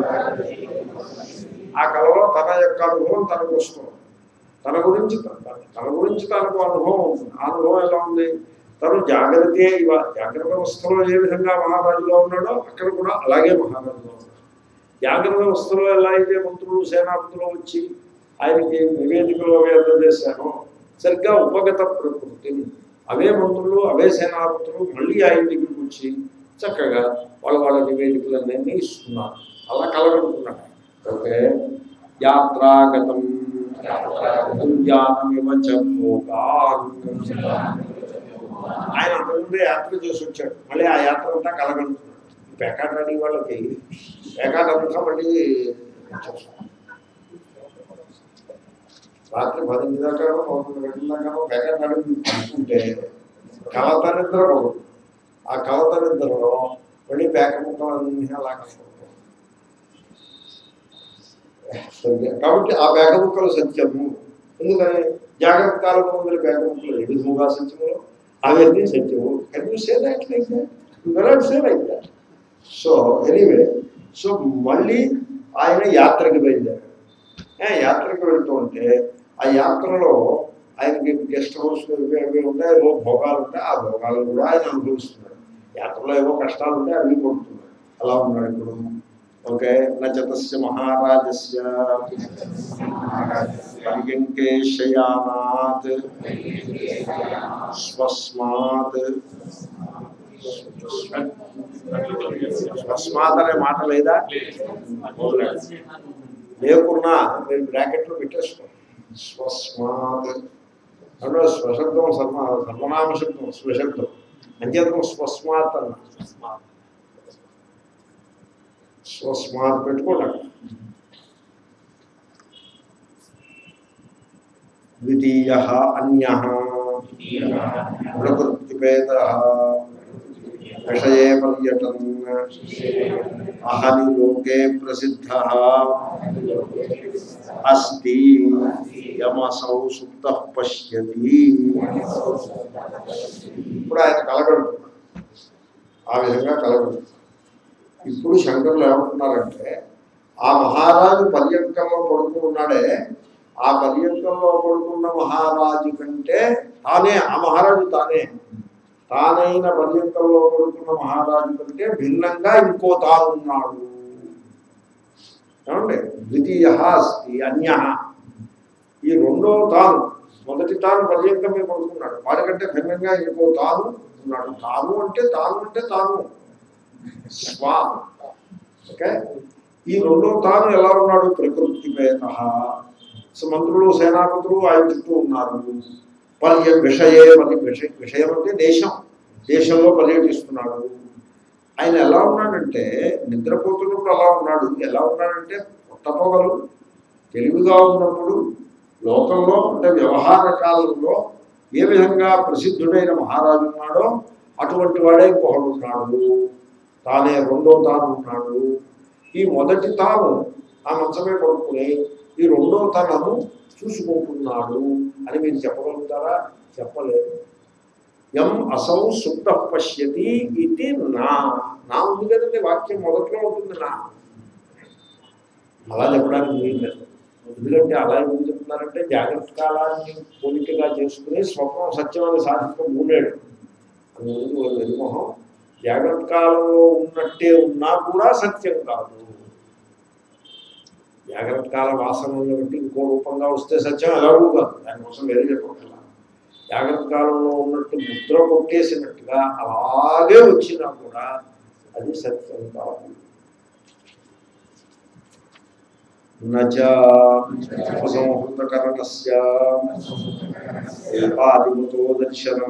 Speaker 2: ఆ కళలో తన యొక్క అనుభవం తనకు వస్తుంది తన గురించి త- తన గురించి తనకు అనుభవం ఉంటుంది ఆ అనుభవం ఎలా ఉంది తను జాగ్రత్త ఇవ జాగ్రత్త అవస్థలో ఏ విధంగా మహారాజుగా ఉన్నాడో అక్కడ కూడా అలాగే మహారాజుగా ఉన్నాడు జాగ్రత్త అవస్థలో ఎలా అయితే మంత్రులు సేనాపతులు వచ్చి ఆయనకి నివేదికలు అవి అందజేశారో సరిగ్గా ఉపగత ప్రకృతి అవే మంత్రులు అవే సేనాపతులు మళ్ళీ ఆయన దగ్గరికి వచ్చి చక్కగా వాళ్ళ వాళ్ళ నివేదికలన్నీ ఇస్తున్నారు అలా కలగడుతున్నాడు ఓకే యాత్రాగతం ఉద్యానమివ చ భోగాన్. ఆయన అంతకుముందే యాత్ర చేసి వచ్చాడు మళ్ళీ ఆ యాత్ర అంతా కలగలుగుతున్నాడు పేకాట ఆడి వాళ్ళకి పేకాట అంతా మళ్ళీ వచ్చేస్తాడు. రాత్రి పదింటి దాకా పదకొండు గంటల దాకా పేకాట ఆడి తీసుకుంటే కలత నిద్ర పడదు ఆ కలత నిద్రలో మళ్ళీ పేక ముక్కలన్నీ అలా కలుగుతాయి. సరిగ్గా. కాబట్టి ఆ పేక ముక్కలు సత్యము ఎందుకని జాగ్రత్త కాలం ముందు పేక ముక్కలు ఏ విధముగా సత్యములో అవన్నీ సత్యము can you say that like that you cannot say like that so anyway so మళ్ళీ ఆయన యాత్రకి బయలుదేరాడు ఏ, యాత్రకి వెళ్తూ ఉంటే ఆ యాత్రలో ఆయనకి గెస్ట్ హౌస్ ఇవి అవి ఉంటాయి ఏవో భోగాలు ఉంటాయి ఆ భోగాలు కూడా ఆయన అనుభవిస్తున్నాడు యాత్రలో ఏవో కష్టాలు ఉంటాయి అవి పడుతున్నాడు అలా ఉన్నాడు ఇప్పుడు ఓకే నచతస్య మహారాజస్య పరిగంకేశయానాత్ స్వస్మాత్ స్వస్మాత్ అనే మాట లేదా లేకున్నా మీరు బ్రాకెట్లో పెట్టేసుకోండి స్వస్మాత్ అంటే స్వశబ్దం సర్వ సర్వనామ శబ్దం స్వశబ్దం అంచేతం స్వస్మాత్ అన్న స్వస్మాత్ పెట్టుకోండి అక్కడ ద్వితీయ అన్య ప్రకృతిభేద విషయే పర్యటన్ అహని లోకే ప్రసిద్ధ అస్తి యమసౌ సుప్త పశ్యతి ఇప్పుడు ఆయన కలగడుతున్నాడు ఆ విధంగా కలగడుతున్నాడు ఇప్పుడు శంకరులు ఏమంటున్నారంటే ఆ మహారాజు పర్యంకంలో పడుకుని ఉన్నాడే ఆ పర్యంకంలో పడుకున్న మహారాజు కంటే తానే ఆ మహారాజు తానే తానైన పర్యంకంలో పడుకున్న మహారాజు కంటే భిన్నంగా ఇంకో తానున్నాడు ఏమండి ద్వితీయ అస్తి అన్య ఈ రెండో తాను మొదటి తాను పర్యంకం మీద పడుకున్నాడు వాడికంటే భిన్నంగా ఇంకో తాను ఉన్నాడు తాను అంటే తాను అంటే తాను స్వ ఓకే ఈ రెండో తాను ఎలా ఉన్నాడు ప్రకృతి పేద మంత్రులు సేనాపతులు ఆయన చుట్టూ ఉన్నారు పర్య విషయే మరి విషయ విషయం అంటే దేశం దేశంలో పర్యటిస్తున్నాడు ఆయన ఎలా ఉన్నాడంటే నిద్రపోతున్నప్పుడు అలా ఉన్నాడు ఎలా ఉన్నాడంటే పొట్టపొగలు తెలివిగా ఉన్నప్పుడు లోకంలో అంటే వ్యవహార కాలంలో ఏ విధంగా ప్రసిద్ధుడైన మహారాజు ఉన్నాడో అటువంటి వాడే ఇంకొకడు ఉన్నాడు తానే రెండో తాను ఉన్నాడు ఈ మొదటి తాను ఆ మంచమే పడుకుని ఈ రెండో తనను చూసుకుంటున్నాడు అని మీరు చెప్పగలుగుతారా చెప్పలేదు ఎం అసౌ సుప్త పశ్యతి ఇది నా నా ఉంది కదండి వాక్యం మొదట్లో ఉంటుంది నా అలా చెప్పడానికి వీలు లేదు ఎందుకంటే అలా ఎందుకు చెప్తున్నారంటే జాగ్రత్త కాలాన్ని పోలికగా చేసుకుని స్వప్నం సత్యమని సాధించడం మూడేడు అందుకు వెలుమొహం జాగ్రత్త కాలంలో ఉన్నట్టే ఉన్నా కూడా సత్యం కాదు జాగ్రత్త కాల వాసనలు బట్టి ఇంకో రూపంగా వస్తే సత్యం ఎలాగూ కాదు దానికోసం వేరే చెప్పగల జాగ్రత్త కాలంలో ఉన్నట్టు ముద్ర కొట్టేసినట్టుగా అలాగే వచ్చినా కూడా అది సత్యం కాదు నచంహృతకరణస్య ఏపాదిమతో దర్శనం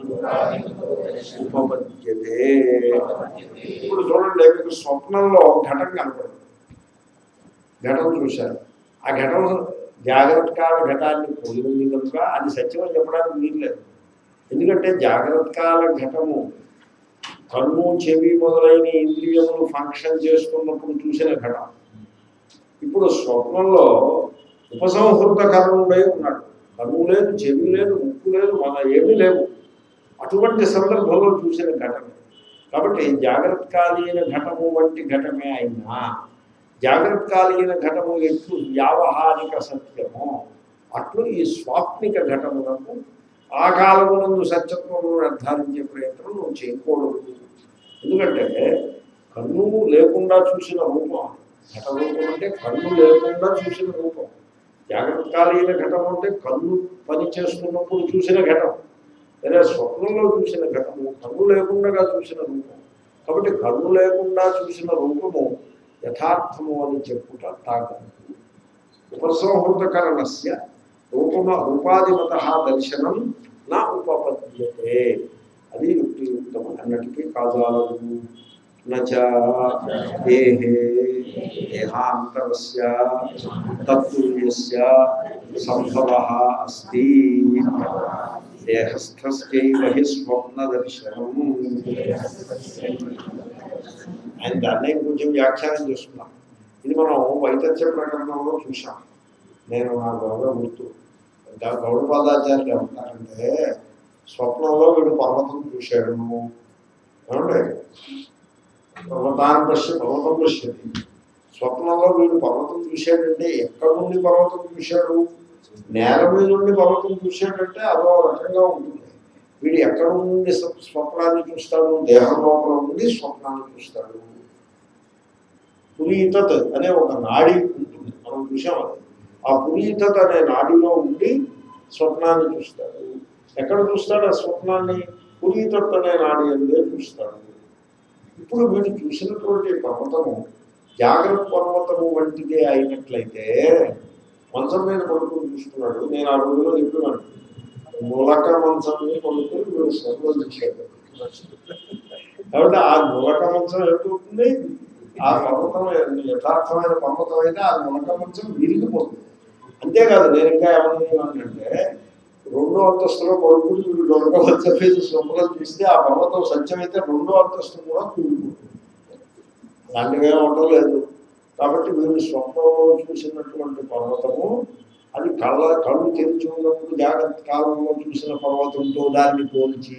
Speaker 2: ఉపపద్యతే ఇప్పుడు చూడండి మీకు స్వప్నంలో ఘటన కనపడదు ఘటన చూశారు ఆ ఘటన జాగ్రత్త కాల ఘటాన్ని పోలి ఉంది కనుక అది సత్యమని చెప్పడానికి వీల్లేదు ఎందుకంటే జాగ్రత్త కాల ఘటము కన్ను చెవి మొదలైన ఇంద్రియములు ఫంక్షన్ చేస్తున్నప్పుడు చూసిన ఘటన ఇప్పుడు స్వప్నంలో ఉపసంహృత కర్ణుడై ఉన్నాడు కన్ను లేదు చెవి లేదు ముక్కు లేదు మన ఏమీ లేవు అటువంటి సందర్భంలో చూసిన ఘటన కాబట్టి జాగ్రత్తకాలీన ఘటము వంటి ఘటమే అయినా జాగ్రత్తకాలీన ఘటము ఎట్లు వ్యావహారిక సత్యమో అట్లు ఈ స్వాప్నిక ఘటములకు ఆ కాలమునందు సత్యత్వమును నిర్ధారించే ప్రయత్నం నువ్వు చేయకూడదు ఎందుకంటే కన్ను లేకుండా చూసిన రూపం ఘట రూపం అంటే కన్ను లేకుండా చూసిన రూపం జాగ్రత్తకాలీన ఘటం అంటే కన్ను పని చేస్తున్నప్పుడు చూసిన ఘటం లేదా స్వప్నంలో చూసిన ఘటము కన్ను లేకుండా చూసిన రూపం కాబట్టి కన్ను లేకుండా చూసిన రూపము యథార్థము అని చెప్పుట తాగదు ఉపసంహృతకరణస్య రూపమ రూపాధిమత దర్శనం నా ఉపపద్యతే అది యుక్తియుక్తం అన్నటికీ కాజాలదు నచ దేహే దేహాంతరస్య తత్తుల్యస్య సంభవ అస్తి దేహస్థస్యైవ హి స్వప్నదర్శనం ఆయన దాన్ని కొంచెం వ్యాఖ్యానం చేస్తున్నాం ఇది మనం వైతథ్య ప్రకటనలో చూసాం నేను నా గౌరవ గుర్తు ఇంకా గౌడపాదాచార్యులు ఏమంటారంటే స్వప్నంలో వీడు పర్వతం చూశాడు ఏమంటే పర్వతాన్ని పశ్య పర్వతం పశ్యది స్వప్నంలో వీడు పర్వతం చూశాడంటే ఎక్కడి నుండి పర్వతం చూశాడు నేల మీద నుండి పర్వతం చూశాడంటే అదో రకంగా ఉంటుంది వీడు ఎక్కడ నుండి స్వ- స్వప్నాన్ని చూస్తాడు దేహం లోపల నుండి స్వప్నాన్ని చూస్తాడు పురీతత్ అనే ఒక నాడి ఉంటుంది మనం చూసాం అది ఆ పురీతత్ అనే నాడిలో ఉండి స్వప్నాన్ని చూస్తాడు ఎక్కడ చూస్తాడు ఆ స్వప్నాన్ని పురీతత్ అనే నాడి అందే చూస్తాడు ఇప్పుడు వీడు చూసినటువంటి పర్వతము జాగ్రత్త పర్వతము వంటిదే అయినట్లయితే మంచం మీద పడుకుని చూస్తున్నాడు నేను ఆ రోజులో చెప్పినాను మూలక మంచం మీద పడుకుని వీడు స్వర్గం చూశాడు కాబట్టి ఆ మూలక మంచం ఏమవుతుంది ఆ పర్వతం యథార్థమైన పర్వతం అయితే ఆ మూలక మంచం విరిగిపోతుంది అంతేకాదు నేను ఇంకా ఏమనుకున్నానంటే రెండో అంతస్తులో పడుకుని వీడు దొరక మంచం మీద స్వప్నం చూస్తే ఆ పర్వతం సత్యమైతే రెండో అంతస్తు కూడా కూలిపోతుంది అలాంటివి ఉండలేదు కాబట్టి వీళ్ళు స్వప్నంలో చూసినటువంటి పర్వతము అది కళ్ళ కళ్ళు తెరిచి ఉన్నప్పుడు జాగ్రత్త కాలంలో చూసిన పర్వతంతో దాన్ని పోల్చి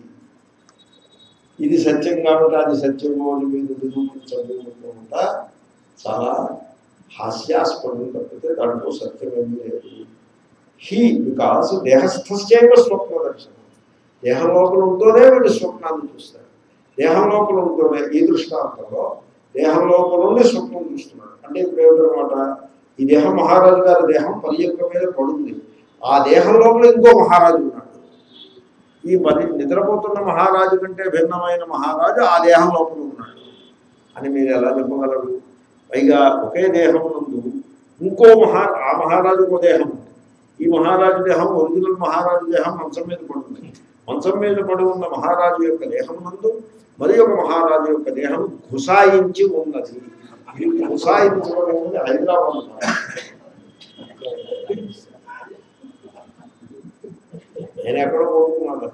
Speaker 2: ఇది సత్యం కాబట్టి అది సత్యము అని మీరు నిరూపించకుండా చాలా హాస్యాస్పదం తప్పితే దాంట్లో సత్యం ఏమీ లేదు హీ బికాస్ దేహస్థస్యైవ స్వప్న దర్శనం దేహం లోపల ఉంటూనే వీడు స్వప్నాన్ని చూస్తాడు దేహం లోపల ఉంటూనే ఈ దృష్టాంతంలో దేహం లోపల ఉండి స్వప్నం చూస్తున్నాడు అంటే ఇప్పుడు ఏమిటనమాట ఈ దేహం మహారాజు గారి దేహం పర్యంక మీద పడుంది ఆ దేహం లోపల ఇంకో మహారాజు ఉన్నాడు ఈ పది నిద్రపోతున్న మహారాజు కంటే భిన్నమైన మహారాజు ఆ దేహం లోపల ఉన్నాడు అని మీరు ఎలా చెప్పగలరు పైగా ఒకే దేహం నందు ఇంకో మహా ఆ మహారాజుకో దేహం ఉంది ఈ మహారాజు దేహం ఒరిజినల్ మహారాజు దేహం మంచం మీద పడుంది మంచం మీద పడి ఉన్న మహారాజు యొక్క దేహం నందు మరి ఒక మహారాజు యొక్క దేహం ఘుసాయించి ఉన్నది ఇది ఘుసాయించబడి ఉంది హైదరాబాద్ నేను ఎక్కడ కోరుకున్నాను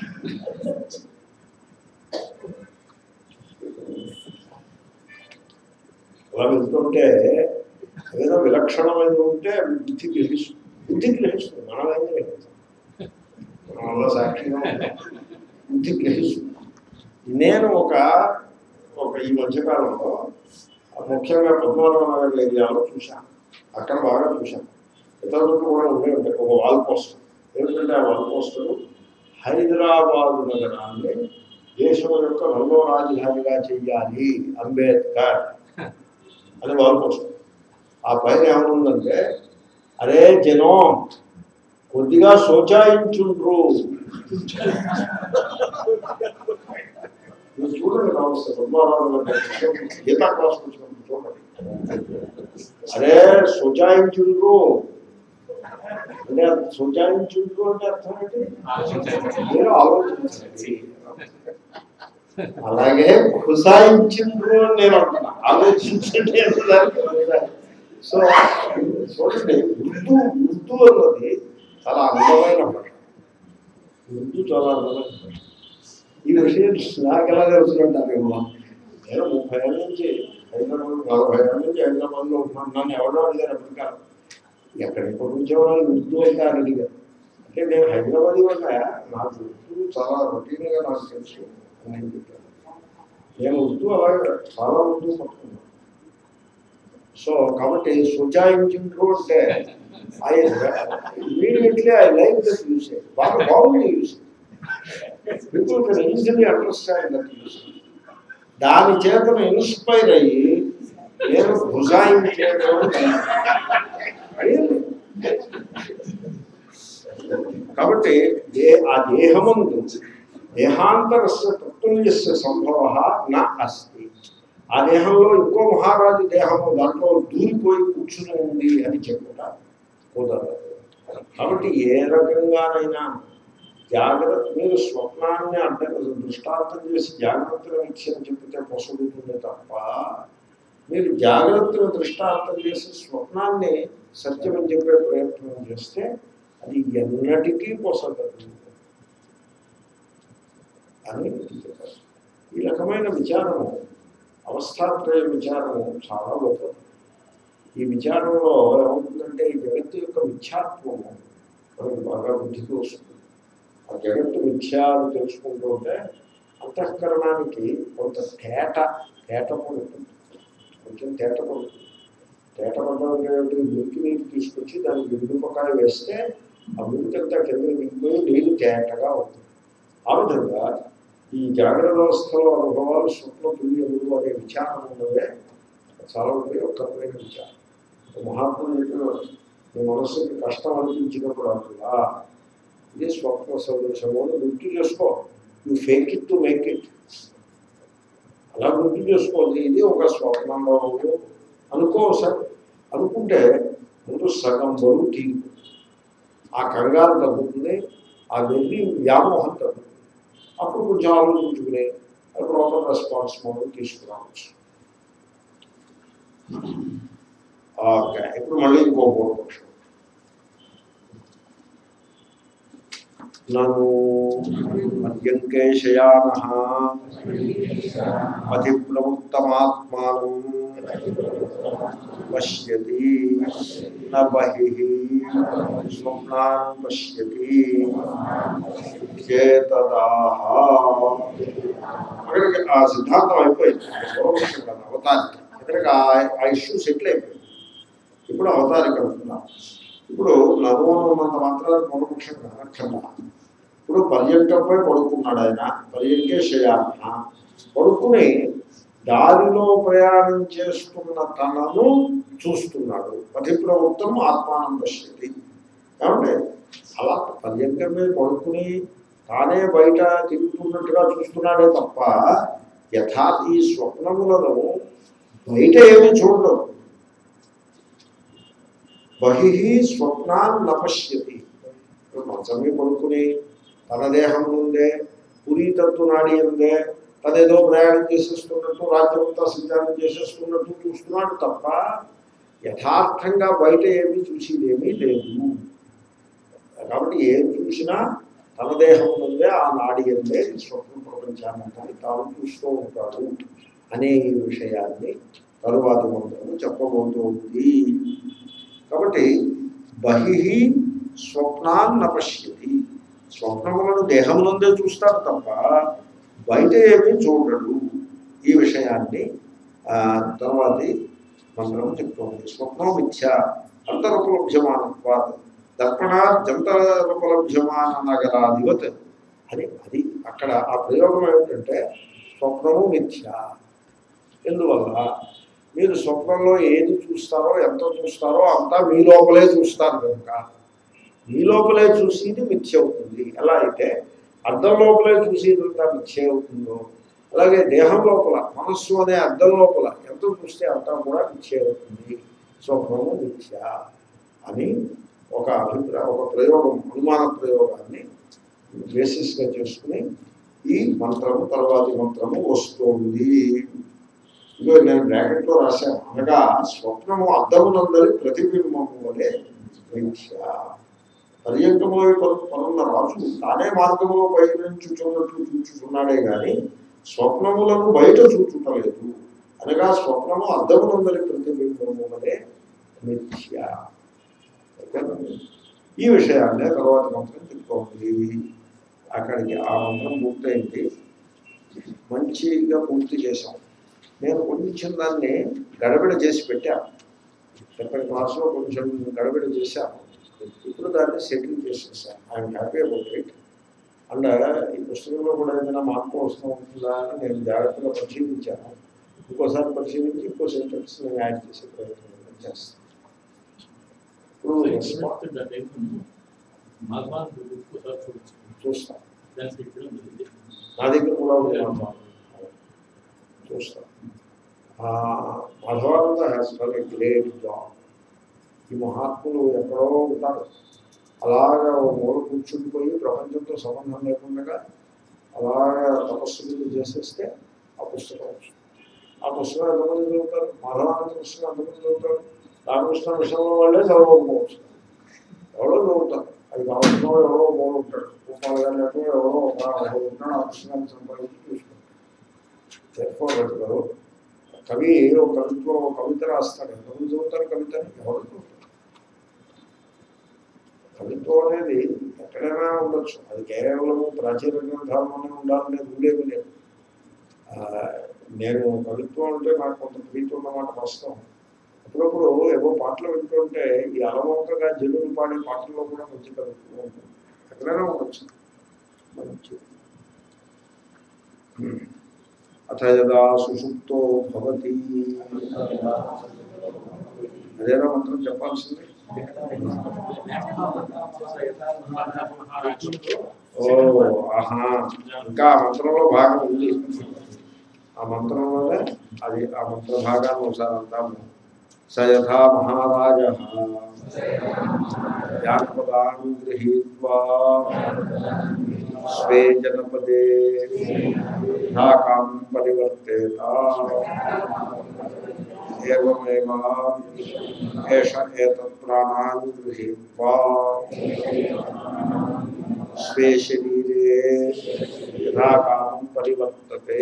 Speaker 2: అలా వెళ్తుంటే ఏదైనా విలక్షణమైన ఉంటే అది బుద్ధి గ్రహిస్తుంది బుద్ధి గ్రహిస్తుంది మనం ఏం గ్రహిస్తాం మనం వల్ల సాక్షిగా ఉంటాం. బుద్ధి గ్రహిస్తుంది నేను ఒక ఒక ఈ మధ్యకాలంలో ముఖ్యంగా పద్మనాభ నగర్ ఏరియాలో చూశాను అక్కడ బాగా చూశాను ఇతర చోట్ల కూడా ఉండే ఉంటాయి ఒక వాల్ పోస్టర్ ఏమిటంటే ఆ వాల్ పోస్టర్ హైదరాబాదు నగరాన్ని దేశం యొక్క రెండో రాజధానిగా చెయ్యాలి అంబేద్కర్ అని వాల్ పోస్టర్ ఆ పైన ఏమనుందంటే అరే జనం కొద్దిగా శోచాయించుండ్రు మీరు చూడండి కావచ్చు పద్మారావు గీతా క్లాస్ వచ్చినప్పుడు చూడండి అరే శోచాయించుండ్రు అంటే శోచాయించుండ్రు అంటే అర్థం ఏంటి మీరు ఆలోచించండి అలాగే ఖుసాయించిండ్రు అని నేను అంటున్నా ఆలోచించండి అనే దానికి ఖుసాయి. సో చూడండి ఉర్దూ ఉర్దూ అన్నది చాలా అందమైన భాష ఉర్దూ చాలా అందమైన భాష ఈ విషయం నాకు ఎలా తెలుసుకుంటారేమో నేను ముప్పై ఏళ్ళ నుంచి హైదరాబాద్ నలభై ఏళ్ళ నుంచి హైదరాబాద్లో ఉన్నాను నన్ను ఎవరో అడిగారు అమెరికా ఎక్కడెక్కడి నుంచో వాళ్ళు ఉర్దూ అంటే అని అడిగారు అంటే నేను హైదరాబాద్ వల్ల నాకు ఉర్దూ చాలా రొటీన్గా నాకు తెలుసు అని నేను చెప్పాను నేను ఉర్దూ అలాగే చాలా ఉర్దూ పట్టుకున్నాను సో కాబట్టి సుజాయించిండ్రు అంటే I immediately I like that use బాగా బాగుంది use people can easily understand that use దాని చేతను ఇన్స్పైర్ అయ్యి నేను భుజాయించేయడం అయ్యింది కాబట్టి దే ఆ దేహమందు దేహాంతరస్య తత్తుల్యస్య సంభవ నా అస్తి ఆ దేహంలో ఇంకో మహారాజు దేహము దాంట్లో దూరిపోయి కూర్చుని ఉంది అని చెప్పుట కుదరదు కాబట్టి ఏ రకంగానైనా జాగ్రత్త మీరు స్వప్నాన్ని అడ్డం దృష్టాంతం చేసి జాగ్రత్తగా ఇచ్చిన చెప్తే పొసగుతుంది తప్ప మీరు జాగ్రత్తను దృష్టాంతం చేసి స్వప్నాన్ని సత్యమని చెప్పే ప్రయత్నం చేస్తే అది ఎన్నటికీ పొసగదు అని చెప్పారు ఈ రకమైన విచారము అవస్థాత్రయ విచారము చాలా గొప్పది ఈ విచారంలో ఏమవుతుందంటే ఈ జగత్తు యొక్క మిథ్యాత్వము మనకు బాగా బుద్ధికి వస్తుంది ఆ జగత్తు మిథ్యాలు తెలుసుకుంటూ ఉంటే అంతఃకరణానికి కొంత తేట తేట పడుతుంది కొంచెం తేట పడుతుంది తేట పడడం అంటే ఏమిటి? మురికి నీరు తీసుకొచ్చి దానికి విడుపకాయ వేస్తే ఆ మురికంతా కింద దిగిపోయి నీరు తేటగా అవుతుంది ఆ విధంగా ఈ జాగ్రత్త వ్యవస్థలో అనుభవాలు స్వప్న తుల్యములు అనే విచారం ఉన్నదే చాలా ఉపయోగకరమైన విచారం మహాత్ములు చెప్పిన మీ మనస్సుకి కష్టం అనిపించినప్పుడు అలా ఇది స్వప్న సదృశము అని గుర్తు చేసుకో you fake it to make it అలా గుర్తు చేసుకోండి ఇది ఒక స్వప్నంలో ఉంది అనుకో సార్ అనుకుంటే ముందు సగం బరువు తీరు ఆ కంగారు తగ్గుతుంది ఆ వెళ్ళి వ్యామోహం తగ్గుతుంది అప్పుడు కొంచెం ఆలోచించుకుని ప్రాపర్ రెస్పాన్స్ మనం తీసుకురావచ్చు ఓకే ఇప్పుడు మళ్ళీ ఇంకో పూర్వపక్షం నను అత్యంకేశయాన అతి ప్రవృత్తమాత్మానం పశ్యతి నహి స్వప్నాన్ పశ్యతి చేతదాహ అక్కడికి ఆ సిద్ధాంతం అయిపోయింది పూర్వపక్షం కాదు అవతారిక ఇక్కడికి ఆ- ఆ ఇష్యూ సెటిల్ అయిపోయింది ఇప్పుడు అవతారిక అంటున్నాం ఇప్పుడు నను ఉన్నంత మాత్రాన్ని పూర్వపక్షం కానక్కర్లా ఇప్పుడు పర్యంకంపై పడుకున్నాడు ఆయన పర్యంకే శయాన పడుకుని దారిలో ప్రయాణం చేస్తున్న తనను చూస్తున్నాడు పతి ప్రవృత్తం ఆత్మానం పశ్యతి ఏమంటే అలా పర్యంకం మీద పడుకుని తానే బయట తిరుగుతున్నట్టుగా చూస్తున్నాడే తప్ప యథాత్ ఈ స్వప్నములను బయట ఏమీ చూడదు బహి స్వప్నాన్ నపశ్యతి ఇప్పుడు మంచమే పడుకుని తన దేహం నుండే పురీతత్వ నాడి ఉందే తనేదో ప్రయాణం చేసేస్తున్నట్టు రాజ్యమంతా సంచారం చేసేస్తున్నట్టు చూస్తున్నాడు తప్ప యథార్థంగా బయట ఏమీ చూసేదేమీ లేదు కాబట్టి ఏం చూసినా తన దేహం నుండే ఆ నాడి అందే స్వప్న ప్రపంచాన్ని తాను చూస్తూ ఉంటాడు అనే ఈ విషయాన్ని తరువాతి మంత్రము చెప్పబోతోంది కాబట్టి బహి స్వప్నాన్ నపశ్యతి స్వప్నములను దేహం నుండే చూస్తాడు తప్ప బయట ఏమీ చూడడు ఈ విషయాన్ని ఆ, తర్వాతి మంత్రం చెప్తోంది స్వప్నం మిథ్య అంతరూపలభ్యమానత్వాత్ దర్పణాత్ జంతరూపలభ్యమాన నగరాధివత్ అని అది అక్కడ ఆ ప్రయోగం ఏమిటంటే స్వప్నము మిథ్య ఎందువల్ల మీరు స్వప్నంలో ఏది చూస్తారో ఎంత చూస్తారో అంతా మీ లోపలే చూస్తారు కనుక మీ లోపలే చూసేది మిథ్య అవుతుంది ఎలా అయితే అద్దం లోపలే చూసేదంతా మిథ్య అవుతుందో అలాగే దేహం లోపల మనస్సు అనే అద్దం లోపల ఎంత చూస్తే అంతా కూడా మిథ్య అవుతుంది స్వప్నము మిథ్య అని ఒక అభిప్రాయం ఒక ప్రయోగం అనుమాన ప్రయోగాన్ని బేసిస్గా చేసుకుని ఈ మంత్రము తర్వాతి మంత్రము వస్తుంది ఇదో నేను బ్రాకెట్లో రాశాను అనగా స్వప్నము అద్దమునందరి ప్రతిబింబము వలె మిథ్య పర్యంతమోయ పరున్న రాజు తానే మార్గంలో పయనించుచున్నట్లు చూచుచున్నాడే గాని స్వప్నములను బయట చూచుటలేదు అనగా స్వప్నము అద్దమునందరి ప్రతిబింబము వలె మిథ్య ఓకేనండి? ఈ విషయాన్నే తర్వాత మంత్రం చెప్పుకోండి అక్కడికి ఆ మంత్రం పూర్తయింది మంచిగా పూర్తి చేశాం నేను కొంచెం దాన్ని గడబిడ చేసి పెట్టాను చెప్పిన క్లాసులో కొంచెం గడబిడ చేశాను ఇప్పుడు దాన్ని సెటిల్ చేసేసాను I'm happy about it and ఈ పుస్తకంలో కూడా ఏదైనా మార్పు వస్తూ ఉంటుందా అని నేను జాగ్రత్తగా పరిశీలించాను ఇంకోసారి పరిశీలించి ఇంకో సెంటెన్స్ నేను యాడ్ చేసే ప్రయత్నం చేస్తాను ఇప్పుడు రెస్పాన్స్ చూస్తాను నా దగ్గర కూడా ఉంది మాధవానంద. చూస్తాను ఆ, Madhavananda has done a great job ఈ మహాత్ములు ఎక్కడో ఉంటారు అలాగా ఓ మూల కూర్చుండిపోయి ప్రపంచంతో సంబంధం లేకుండా అలాగా తపస్సు మీద చేసేస్తే ఆ పుస్తకం వస్తుంది ఆ పుస్తకం ఎంతమంది చదువుతారు మాధవానంద పుస్తకం ఎంతమంది చదువుతారు రామకృష్ణ విషయంలో వాళ్ళే చదవకపోవచ్చు ఎవరో చదువుతారు అది కావాల్సిన వాడు ఎవరో మూల ఉంటాడు గోపాల్ గారి లేకపోతే ఎవరో ఒక ఒకడు ఉంటాడు ఆ పుస్తకాన్ని సంపాదించి చూసుకుంటాడు చెప్పగలుగుతారు కవి ఒక కవిత్వం ఒక కవిత రాస్తాడు ఎంతమంది చదువుతారు కవితని ఎవరు చదువుతారు కవిత్వం అనేది ఎక్కడైనా ఉండొచ్చు అది కేవలము ప్రాచీన గ్రంథాల్లోనే ఉండాలనే రూలేమి లేదు ఆ, నేను కవిత్వం అంటే నాకు కొంత ప్రీతి ఉన్నమాట వాస్తవం అప్పుడప్పుడు ఏవో పాటలు వింటుంటే ఈ అలవోకగా జనులు పాడే పాటల్లో కూడా మంచి కవిత్వం ఉంటుంది ఎక్కడైనా ఉండొచ్చు మంచి అథ యదా సుషుప్తో భవతి అదేనా మంత్రం చెప్పాల్సింది ఓ ఆహా ఇంకా ఆ మంత్రంలో భాగం ఉంది ఆ మంత్రంలోనే అది ఆ మంత్ర భాగాన్ని ఒకసారి అంటాము సయథా మహారాజ జానపదాన్ గృహీత్వా స్వే జనపదే యథాకాం పరివర్తేత ఏమేవ ఏష ఏతత్ ప్రాణాన్ గృహీత్వా స్వే శరీరే యథాకామం పరివర్తతే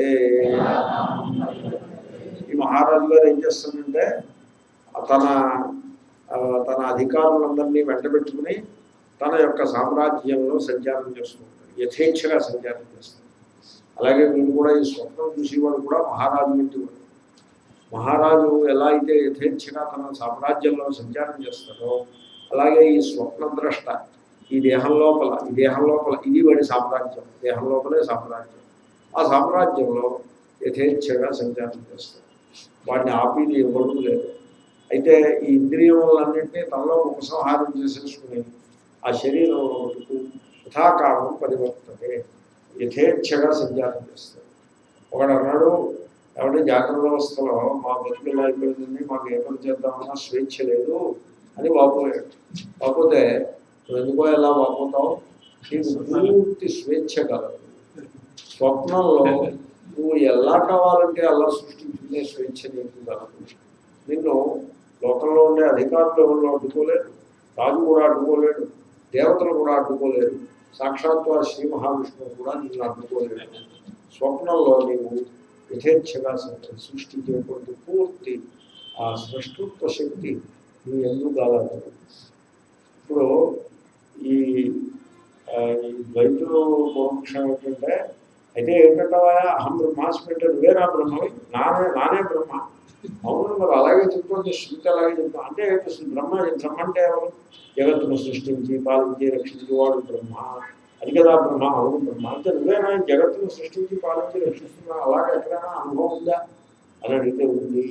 Speaker 2: ఈ మహారాజు గారు ఏం చేస్తారంటే తన ఆ, తన అధికారులందరినీ వెంటబెట్టుకుని తన యొక్క సామ్రాజ్యంలో సంచారం చేస్తుంటాడు యథేచ్ఛగా సంచారం చేస్తాడు అలాగే వీళ్ళు కూడా ఈ స్వప్నం చూసేవాడు కూడా మహారాజు వంటి వాడు మహారాజు ఎలా అయితే యథేచ్ఛగా తన సామ్రాజ్యంలో సంచారం చేస్తాడో అలాగే ఈ స్వప్న ద్రష్ట ఈ దేహం లోపల ఈ దేహం లోపల ఇది వాడి సామ్రాజ్యం దేహం లోపలే సామ్రాజ్యం ఆ సామ్రాజ్యంలో యథేచ్ఛగా సంచారం చేస్తాడు వాడిని ఆపేది ఎవరు లేదు అయితే ఈ ఇంద్రియములన్నింటినీ తనలో ఉపసంహారం చేసేసుకుని ఆ శరీరంలో మటుకు యథాకామం పరివర్తనే యథేచ్ఛగా సంచారం చేస్తాడు ఒకడు అన్నాడు ఎవరి జాగ్రత్త వ్యవస్థలో మా బతుకు ఇలా అయిపోయింది మాకు ఏ పని చేద్దామన్నా స్వేచ్ఛ లేదు అని వాపోయాడు కాకపోతే నువ్వు ఎందుకో ఎలా వాపోతావు నీకు పూర్తి స్వేచ్ఛ కలదు స్వప్నంలో నువ్వు ఎలా కావాలంటే అలా సృష్టించుకునే స్వేచ్ఛ నీకు కలదు నిన్ను లోకంలో ఉండే అధికారులు ఎవరు అడ్డుకోలేరు రాజు కూడా అడ్డుకోలేడు దేవతలు కూడా అడ్డుకోలేరు సాక్షాత్తు ఆ శ్రీ మహావిష్ణువు కూడా నిన్ను అడ్డుకోలేడు స్వప్నంలో నీవు యథేచ్ఛగా సృ- సృష్టించేటువంటి పూర్తి ఆ సృష్టిత్వ శక్తి నీ ఎందుకు కాగలదు ఇప్పుడు ఈ ఆ, ఈ ద్వైతులు పూర్వపక్షం ఏంటంటే అయితే ఏంటంటావా అహం బ్రహ్మాస్మి అంటే నువ్వే నా బ్రహ్మవి నానే నానే బ్రహ్మ అవును మరి అలాగే చెప్తుంది శృతి అలాగే చెప్తాం అంటే ఏంటి అసలు బ్రహ్మ బ్రహ్మ అంటే ఎవరు జగత్తును సృష్టించి పాలించి రక్షించి వాడు బ్రహ్మ అది కదా బ్రహ్మ అవును బ్రహ్మ అంటే నువ్వేనా జగత్తును సృష్టించి పాలించి రక్షిస్తున్నా అలాగే ఎక్కడైనా అనుభవం ఉందా అని అడిగితే ఉంది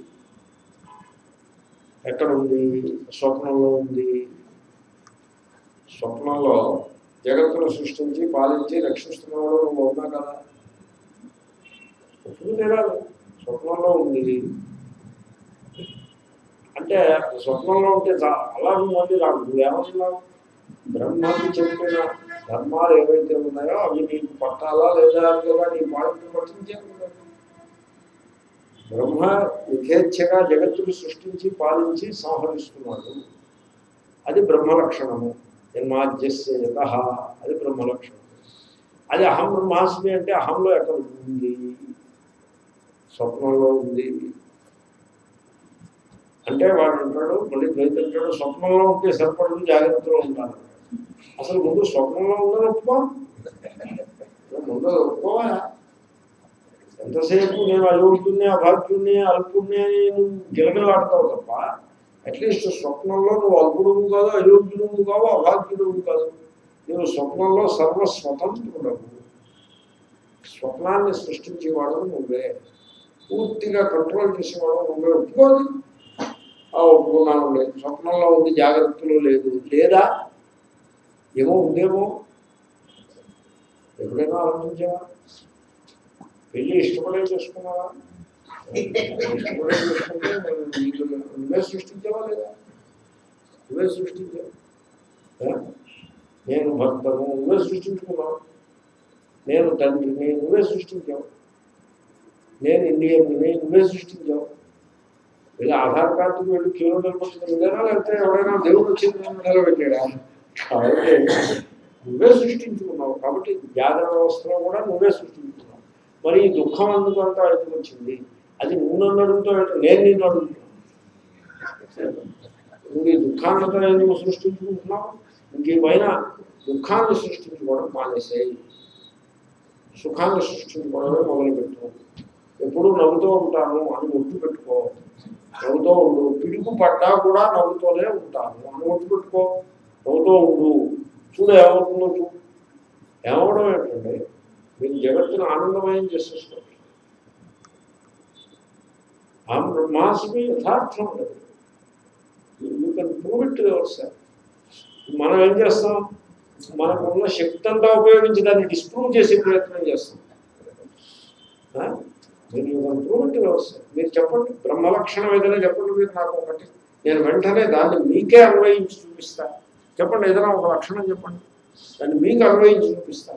Speaker 2: ఎక్కడ ఉంది స్వప్నంలో ఉంది స్వప్నంలో జగత్తును సృష్టించి పాలించి రక్షిస్తున్నాడు నువ్వు అవునా కదా ఒప్పుకుంటే రాదు స్వప్నంలో ఉంది అంటే స్వప్నంలో ఉంటే చా- అలా నువ్వు మళ్ళీ రాదు నువ్వేమన్నావు బ్రహ్మాన్ని చెప్పిన ధర్మాలు ఏవైతే ఉన్నాయో అవి నీకు పట్టాలా లేదా అని కదా నీ పాయింట్ పట్టించాను బ్రహ్మ యథేచ్ఛగా జగత్తును సృష్టించి పాలించి సంహరిస్తున్నాడు అది బ్రహ్మ లక్షణము జన్మాద్యస్య యత అది బ్రహ్మ లక్షణం అది అహం బ్రహ్మాస్మి అంటే అహంలో ఎక్కడ ఉంది స్వప్నంలో ఉంది అంటే వాడు అంటాడు మళ్ళీ ద్వైతం అంటాడు స్వప్నంలో ఉంటే సరిపడదు జాగ్రత్తలో ఉంటాను అసలు ముందు స్వప్నంలో ఉందని ఒప్పుకో ముందు ఒప్పుకోవా ఎంతసేపు నేను అయోగ్యుణ్ణి అభాగ్యుణ్ణి అల్పుణ్ణి అని నువ్వు గిలగిలాడతావు తప్ప అట్లీస్ట్ స్వప్నంలో నువ్వు అల్పుడువు కాదు అయోగ్యుడువు కావు అభాగ్యుడువు కాదు నువ్వు స్వప్నంలో సర్వస్వతంత్రుడవు స్వప్నాన్ని సృష్టించేవాడు నువ్వే పూర్తిగా కంట్రోల్ చేసేవాడు నువ్వే ఒప్పుకోదు ఆ ఒప్పుకున్నాను లేదు స్వప్నంలో ఉంది జాగ్రత్తలో లేదు లేదా ఏమో ఉందేమో ఎప్పుడైనా ఆలోచించావా పెళ్ళి ఇష్టపడే చేసుకున్నావా ఇష్టపడే చేసుకుంటే మరి నీకు నువ్వే సృష్టించావా లేదా నువ్వే సృష్టించావు ఆ? నేను భర్తను నువ్వే సృష్టించుకున్నావు నేను తండ్రిని నువ్వే సృష్టించావు నేను ఇండియన్ని నువ్వే సృష్టించావు వెళ్ళి ఆధార్ కార్డుకి వెళ్ళి క్యూలో నిలబడుతుంది నువ్వేనా లేకపోతే ఎవరైనా దేవుడు వచ్చింది నన్ను నిలబెట్టాడా కాబట్టి నువ్వే సృష్టించుకున్నావు కాబట్టి జాగ్రత్త వ్యవస్థలో కూడా నువ్వే సృష్టించుకున్నావు మరి ఈ దుఃఖం ఎందుకు అంతా ఎందుకు వచ్చింది అది నువ్వు నన్ను అడుగుతావు నేను నిన్ను అడుగుతున్నాను నువ్వు ఈ దుఃఖాన్నంతా ఎందుకు సృష్టించుకుంటున్నావు ఇంక ఈ పైన దుఃఖాన్ని సృష్టించుకోవడం మానేసేయి సుఖాన్ని సృష్టించుకోవడమే మొదలుపెట్టు ఎప్పుడు నవ్వుతూ ఉంటాను అని ఒట్టు పెట్టుకో నవ్వుతూ ఉండు పిడుగు పడ్డా కూడా నవ్వుతూనే ఉంటాను అని ఒట్టు పెట్టుకో నవ్వుతూ ఉండు చూడు ఏమవుతుందో చూడు ఏమవడం ఏంటంటే మీరు జగత్తును ఆనందమయం చేసేసుకోండి ఆ బ్రహ్మాస్మి యథార్థం లేదు you can prove it yourself మనం ఏం చేస్తాం మనకు ఉన్న శక్తి అంతా ఉపయోగించి దాన్ని డిస్ప్రూవ్ చేసే ప్రయత్నం చేస్తాం ఆ? మీరు you can prove it yourself మీరు చెప్పండి బ్రహ్మ లక్షణం ఏదైనా చెప్పండి మీరు నాకు ఒకటి నేను వెంటనే దాన్ని మీకే అన్వయించి చూపిస్తా చెప్పండి ఏదైనా ఒక లక్షణం చెప్పండి దాన్ని మీకు అన్వయించి చూపిస్తా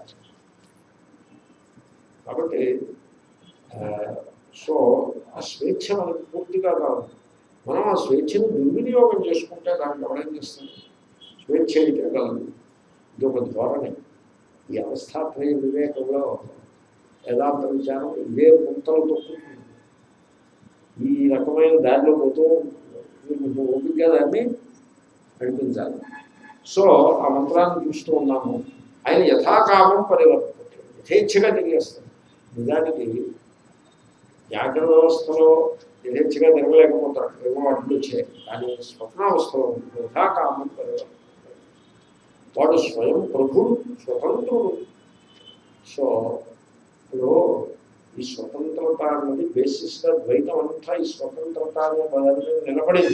Speaker 2: కాబట్టి ఆ, సో ఆ స్వేచ్ఛ మనకి పూర్తిగా కాదు మనం ఆ స్వేచ్ఛను దుర్వినియోగం చేసుకుంటే దాన్ని ఎవరేం చేస్తుంది స్వేచ్ఛ తిరగలదు ఇది ఒక ధోరణి ఈ అవస్థాత్రయ వివేకంలో యథార్థ విచారం ఇదే పుంతలు తొక్కుతుంది ఈ రకమైన దారిలో పోతూ మీరు ఓపికగా దాన్ని నడిపించాలి సో ఆ మంత్రాన్ని చూస్తూ ఉన్నాము ఆయన యథాకామం పరివర్తన యథేచ్ఛగా తిరిగేస్తాడు నిజానికి జాగ్రత్త వ్యవస్థలో యథేచ్ఛగా తిరగలేకపోతాడు ఏమో అడ్డు వచ్చాయి కానీ స్వప్నావస్థలో యథాకామం పరివర్తన వాడు స్వయం ప్రభుడు స్వతంత్రుడు సో ఇప్పుడు ఈ స్వతంత్రత అన్నది బేసిస్గా ద్వైతం అంతా ఈ స్వతంత్రత అనే పదాల మీద నిలబడింది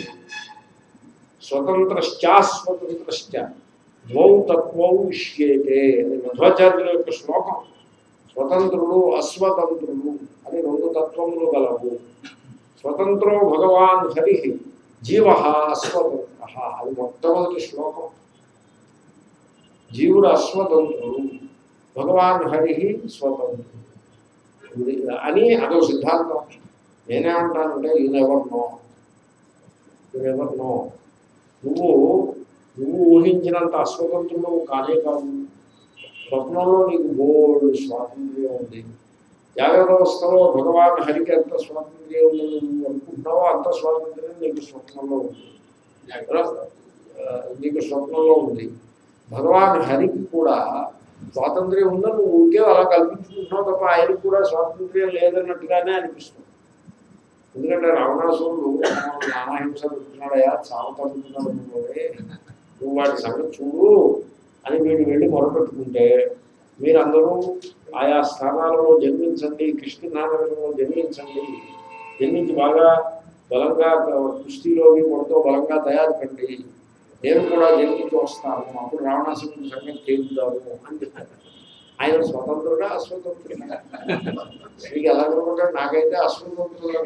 Speaker 2: స్వతంత్రశ్చాస్వతంత్రశ్చ ద్వౌ తత్వౌ ఇష్యేతే అని మధ్వాచార్యుల యొక్క శ్లోకం స్వతంత్రుడు అస్వతంత్రుడు అని రెండు తత్వములు గలవు స్వతంత్రో భగవాన్ హరి జీవ అస్వతంత్ర అది మొట్టమొదటి శ్లోకం జీవుడు అస్వతంత్రుడు భగవాన్ హరి స్వతంత్రుడు ఇది అని అదో సిద్ధాంతం నేనేమంటానంటే you never know you never know నువ్వు నువ్వు ఊహించినంత అస్వతంత్రుడు కానే కాదు స్వప్నంలో నీకు బోల్డ్ స్వాతంత్ర్యం ఉంది జాగ్రత్త అవస్థలో భగవాన్ హరికి ఎంత స్వాతంత్ర్యం ఉందని నువ్వు అనుకుంటున్నావో అంత స్వాతంత్ర్యం నీకు స్వప్నంలో ఉంది ఆ, నీకు స్వప్నంలో ఉంది భగవాన్ హరికి కూడా స్వాతంత్ర్యం ఉందని నువ్వు ఊరికే అలా కల్పించుకుంటున్నావు తప్ప ఆయనకు కూడా స్వాతంత్ర్యం లేదన్నట్టుగానే అనిపిస్తుంది ఎందుకంటే రావణాసురుడు మమ్మల్ని నానాహింస పెడుతున్నాడయా చావ తగ్గుతున్నాడు నువ్వే నువ్వు వాడి సంగతి చూడు అని వీడు వెళ్ళి మొరపెట్టుకుంటే మీరందరూ ఆయా స్థానాలలో జన్మించండి కృష్ణనారాయణలో జన్మించండి జన్మించి బాగా బలంగా కుస్తీలోకి కొడుతూ బలంగా తయారు కండి నేను కూడా జన్మించి వస్తాను అప్పుడు రావణాసురుడి సంగతి తేలుదాము అని చెప్పారు ఆయన స్వతంత్రుడా అస్వతంత్రుడా మీకు ఎలా కనుకుంటాడు నాకైతే అస్వతంత్రుడు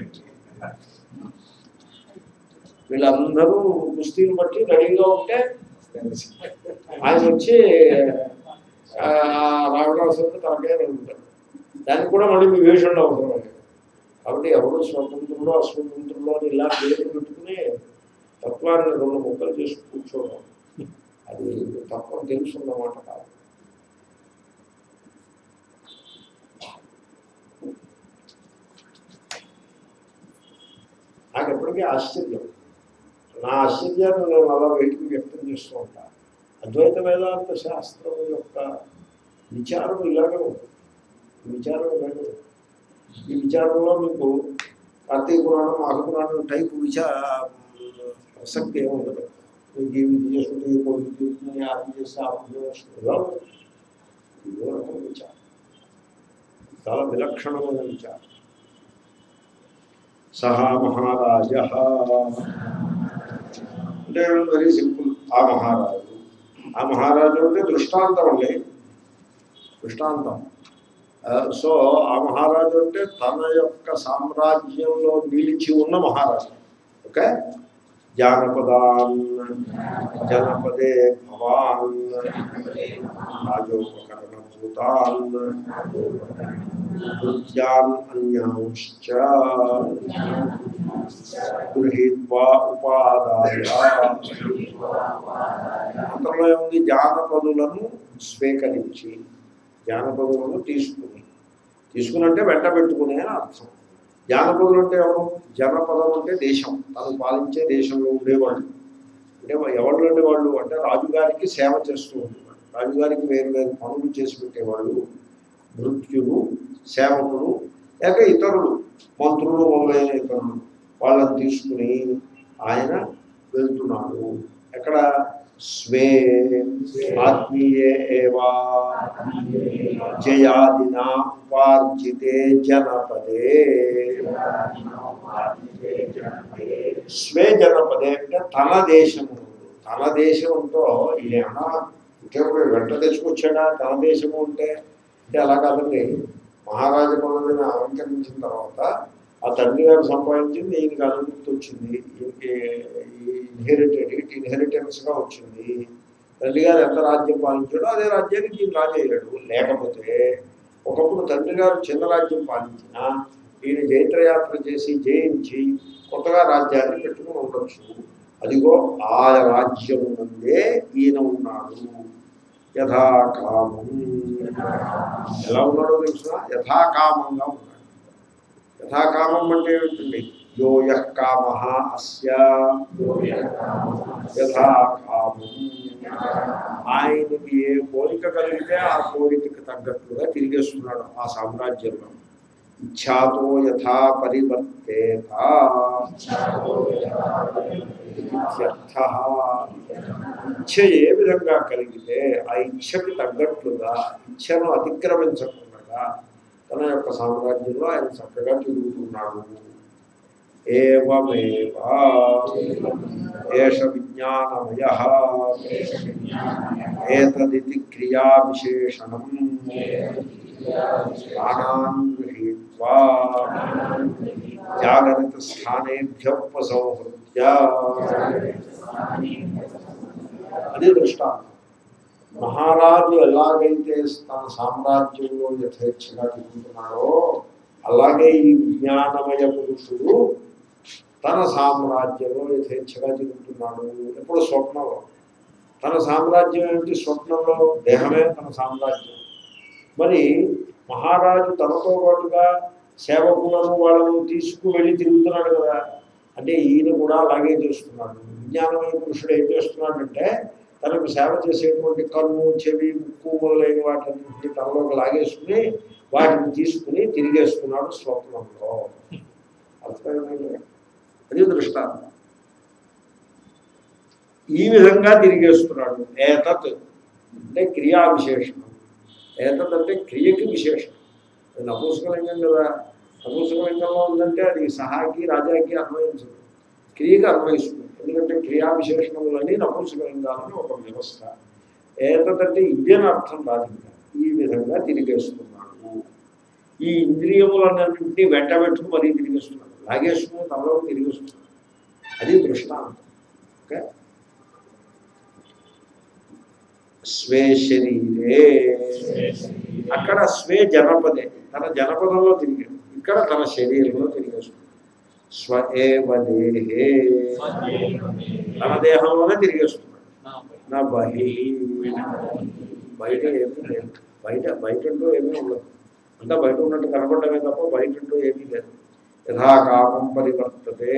Speaker 2: వీళ్ళందరూ కుస్తీలు బట్టి రెడీగా ఉంటే ఆయన వచ్చి ఆ, రావణాసురుడు తనకే ఉంటాడు దానికి కూడా మళ్ళీ మీ వేషంలో అవసరం లేదు. కాబట్టి ఎవరు స్వతంత్రుడు అస్వతంత్రుడు అని ఇలా పేరు పెట్టుకుని తత్వాన్ని రెండు ముక్కలు చేసి కూర్చోవడం అది తత్వం తెలుసున్నమాట కాదు నాకు ఎప్పటికీ ఆశ్చర్యం నా ఆశ్చర్యాన్ని నేను అలా బయటికి వ్యక్తం చేస్తూ ఉంటాను అద్వైత వేదాంత శాస్త్రం యొక్క విచారం ఇలాగే ఉంటుంది ఈ విచారం ఇలాగే ఉంటుంది. ఈ విచారంలో మీకు కార్తీక పురాణం మాఘ పురాణం టైపు విచార ప్రసక్తి ఏమి ఉండదు మీకు ఈ విధి చేసుకుంటే ఈ కొడుకు తీసుకుని అది చేస్తే ఆ విధి వస్తుంది ఇలా ఉండదు. ఇదో రకం విచారం చాలా విలక్షణమైన విచారం సహా మహారాజ అంటే వెరీ సింపుల్ ఆ మహారాజు ఆ మహారాజు అంటే దృష్టాంతం అండి దృష్టాంతం ఆ, సో ఆ మహారాజు అంటే తన యొక్క సామ్రాజ్యంలో నిలిచి ఉన్న మహారాజు ఓకే జానపదాన్ జనపదే భవాన్ రాజోపకరణ భూతాన్ నృత్యాన్ అన్యాంశ్చ గృహీత్వా ఉపాదాయ మంత్రంలో ఏముంది జానపదులను స్వీకరించి జానపదులను తీసుకుని తీసుకుని అంటే వెంట పెట్టుకునే అని అర్థం జానపదులు అంటే ఎవరు జనపదం అంటే దేశం తను పాలించే దేశంలో ఉండేవాళ్ళు అంటే ఎవరు అంటే వాళ్ళు అంటే రాజుగారికి సేవ చేస్తూ ఉండేవాళ్ళు రాజుగారికి వేరు వేరు పనులు చేసి పెట్టేవాళ్ళు మృత్యులు సేవకులు లేక ఇతరులు మంత్రులు మొదలైన ఇతరులు వాళ్ళని తీసుకుని ఆయన వెళ్తున్నాడు ఎక్కడ స్వే ఆత్మీయే ఏవా జయాదిన ఉపార్జితే జనపదే స్వే జనపదే అంటే తన దేశము తన దేశంతో ఈయన ఇంకెప్పుడు వెంట తెచ్చుకొచ్చాడా తన దేశము అంటే అంటే అలా కాదండి మహారాజు పదవిని అలంకరించిన తర్వాత ఆ తండ్రి గారు సంపాదించింది ఈయనకి అనుభూతి వచ్చింది ఈయనకి ఇన్హెరిటెడ్ ఇట్ ఇన్హెరిటెన్స్గా వచ్చింది తండ్రి గారు ఎంత రాజ్యం పాలించాడో అదే రాజ్యానికి ఈయన రాజు అయ్యాడు లేకపోతే ఒకప్పుడు తండ్రి గారు చిన్న రాజ్యం పాలించిన ఈయన జైత్రయాత్ర చేసి జయించి కొత్తగా రాజ్యాన్ని పెట్టుకుని ఉండొచ్చు అదిగో ఆ రాజ్యం నుండే ఈయన ఉన్నాడు యథాకామం ఎలా ఉన్నాడో తెలుసిన యథాకామంగా ఉన్నాడు యథాకామం అంటే ఏమిటండి యో యః కామ అస్య యథాకామం ఆయనకి ఏ కోరిక కలిగితే ఆ కోరికకి తగ్గట్లుగా తిరిగేస్తున్నాడు ఆ సామ్రాజ్యంలో ఇచ్ఛాతో యథా పరివర్తేత ఇత్యర్థ ఇచ్ఛ ఏ విధంగా కలిగితే ఆ ఇచ్ఛకి తగ్గట్లుగా ఇచ్ఛను అతిక్రమించకుండా తన యొక్క సామ్రాజ్యంలో ఆయన చక్కగా తిరుగుతున్నాడు ఏమేవా ఏష విజ్ఞానమయ ఏతదితి క్రియా విశేషణం స్థానాన్ గృహీత్వా జాగరిత స్థానేభ్యోపసంహృత్య అది దృష్టాంతం మహారాజు ఎలాగైతే తన సామ్రాజ్యంలో యథేచ్ఛగా తిరుగుతున్నాడో అలాగే ఈ విజ్ఞానమయ పురుషుడు తన సామ్రాజ్యంలో యథేచ్ఛగా తిరుగుతున్నాడు ఎప్పుడు స్వప్నంలో తన సామ్రాజ్యం ఏమిటి స్వప్నంలో దేహమే తన సామ్రాజ్యం మరి మహారాజు తనతో పాటుగా సేవకులను వాళ్ళను తీసుకువెళ్ళి తిరుగుతున్నాడు కదా అంటే ఈయన కూడా అలాగే చేస్తున్నాడు విజ్ఞానమయ పురుషుడు ఏం చేస్తున్నాడంటే తనకు సేవ చేసేటువంటి కన్ను చెవి ముక్కు మొదలైన వాటిని తనలోకి లాగేసుకుని వాటిని తీసుకుని తిరిగేస్తున్నాడు స్వప్నంలో అర్థమైందండి అది దృష్టాంతం ఈ విధంగా తిరిగేస్తున్నాడు ఏతత్ అంటే క్రియా విశేషణం ఏతత్ అంటే క్రియకి విశేషణం అది నపూసకలింగం కదా నపూసకలింగంలో ఉందంటే అది సహాకి రాజాకి అన్వయించదు క్రియకి అన్వయిస్తుంది ఎందుకంటే క్రియా విశేషణములని నపూసకలింగాలని ఒక వ్యవస్థ ఏతత్ అంటే ఇదేని అర్థం రాదు ఇంకా. ఈ విధంగా తిరిగేస్తున్నాడు ఈ ఇంద్రియములన్నింటినీ వెంటబెట్టుకు మరీ తిరిగేస్తున్నాడు లాగేసుకుని తమలో తిరిగేస్తున్నాడు అది దృష్టాంతం ఓకే స్వే శరీరే అక్కడ స్వే జనపదే తన జనపదంలో తిరిగాడు ఇక్కడ తన శరీరంలో తిరిగేస్తున్నాడు స్వ ఏవ దేహే తన దేహంలోనే తిరిగేస్తున్నాడు నా బహి బయట ఏమీ లేదు బయట బయట అంటూ ఏమీ ఉండదు అంతా బయట ఉన్నట్టు కనపడమే తప్ప బయట అంటూ ఏమీ లేదు యథాకామం పరివర్తతే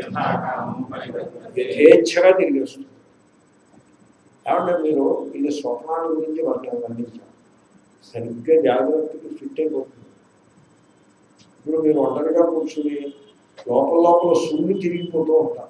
Speaker 2: యథేచ్ఛగా తిరిగేస్తుంది కాబట్టి మీరు ఇది స్వప్నాల గురించి వర్ణం వర్ణించాం సరిగ్గా జాగ్రత్తకి ఫిట్ అయిపోతుంది ఇప్పుడు మీరు ఒంటరిగా కూర్చుని లోపల లోపల సున్ని తిరిగిపోతూ ఉంటారు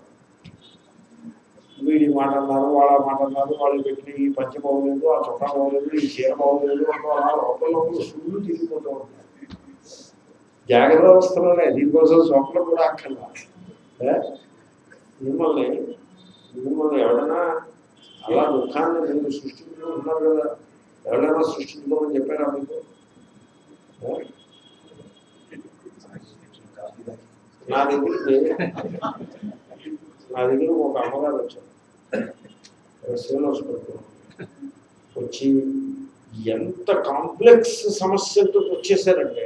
Speaker 2: వీడి మాట అన్నారు వాళ్ళ మాట అన్నారు వాళ్ళు పెట్టిన ఈ పంచ బాగోలేదు ఆ చొక్కా బాగోలేదు ఈ చీర బాగోలేదు అంటూ అలా లోపల లోపల సుళ్ళు తిరిగిపోతూ ఉంటారు జాగ్రత్త అవస్థలోనే దీనికోసం స్వప్నం కూడా అక్కర్లా ఏ? మిమ్మల్ని మిమ్మల్ని ఎవడైనా అలా దుఃఖాన్ని మీరు సృష్టించడం ఉన్నారు కదా ఎవరైనా సృష్టించుకోమని చెప్పారా మీకు ఏ? నా దగ్గరికి నా దగ్గర ఒక అమ్మగారు వచ్చారు శ్రీనివాస్ పడుతున్నాం వచ్చి ఎంత కాంప్లెక్స్ సమస్యలతో వచ్చేసారంటే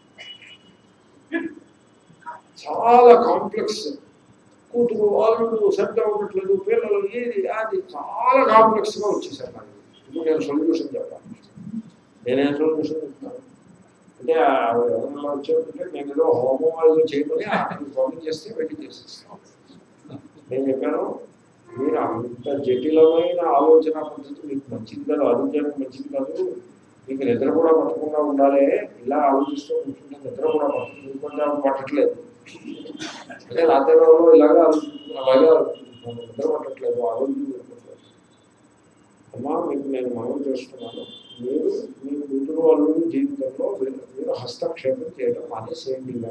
Speaker 2: చాలా కాంప్లెక్స్ కూతురు వాళ్ళు సరిగ్గా ఉండట్లేదు పిల్లలు ఏది అది చాలా కాంప్లెక్స్గా వచ్చేసారు నాకు ఇప్పుడు నేను సొల్యూషన్ చెప్పాను నేనేం సొల్యూషన్ చెప్తాను అంటే ఆవిడ ఎవరన్నా వచ్చారంటే నేను ఏదో హోమం ఏదో చేయమని ఆమెకు ఫోన్ చేస్తే వెళ్ళి చేసేస్తాను నేను చెప్పాను మీరు అంత జటిలమైన ఆలోచన పద్ధతి మీకు మంచిది కాదు ఆరోగ్యానికి మంచిది కాదు మీకు నిద్ర కూడా పట్టకుండా ఉండాలి ఇలా ఆలోచిస్తూ ఉంటుంటే నిద్ర కూడా పట్టకుండా పట్టట్లేదు అంటే రాత్రి రోజుల్లో ఇలాగా ఆలోచించుకున్నాను అలాగే ఆలోచించుకున్నాను నిద్ర పట్టట్లేదు ఆరోగ్యం జరగట్లేదు అమ్మా మీకు నేను మనం చేస్తున్నాను మీరు మీ కూతురు వాళ్ళు జీవితంలో మీరు మీరు హస్తక్షేపం చేయడం మానేసేయండి ఇలా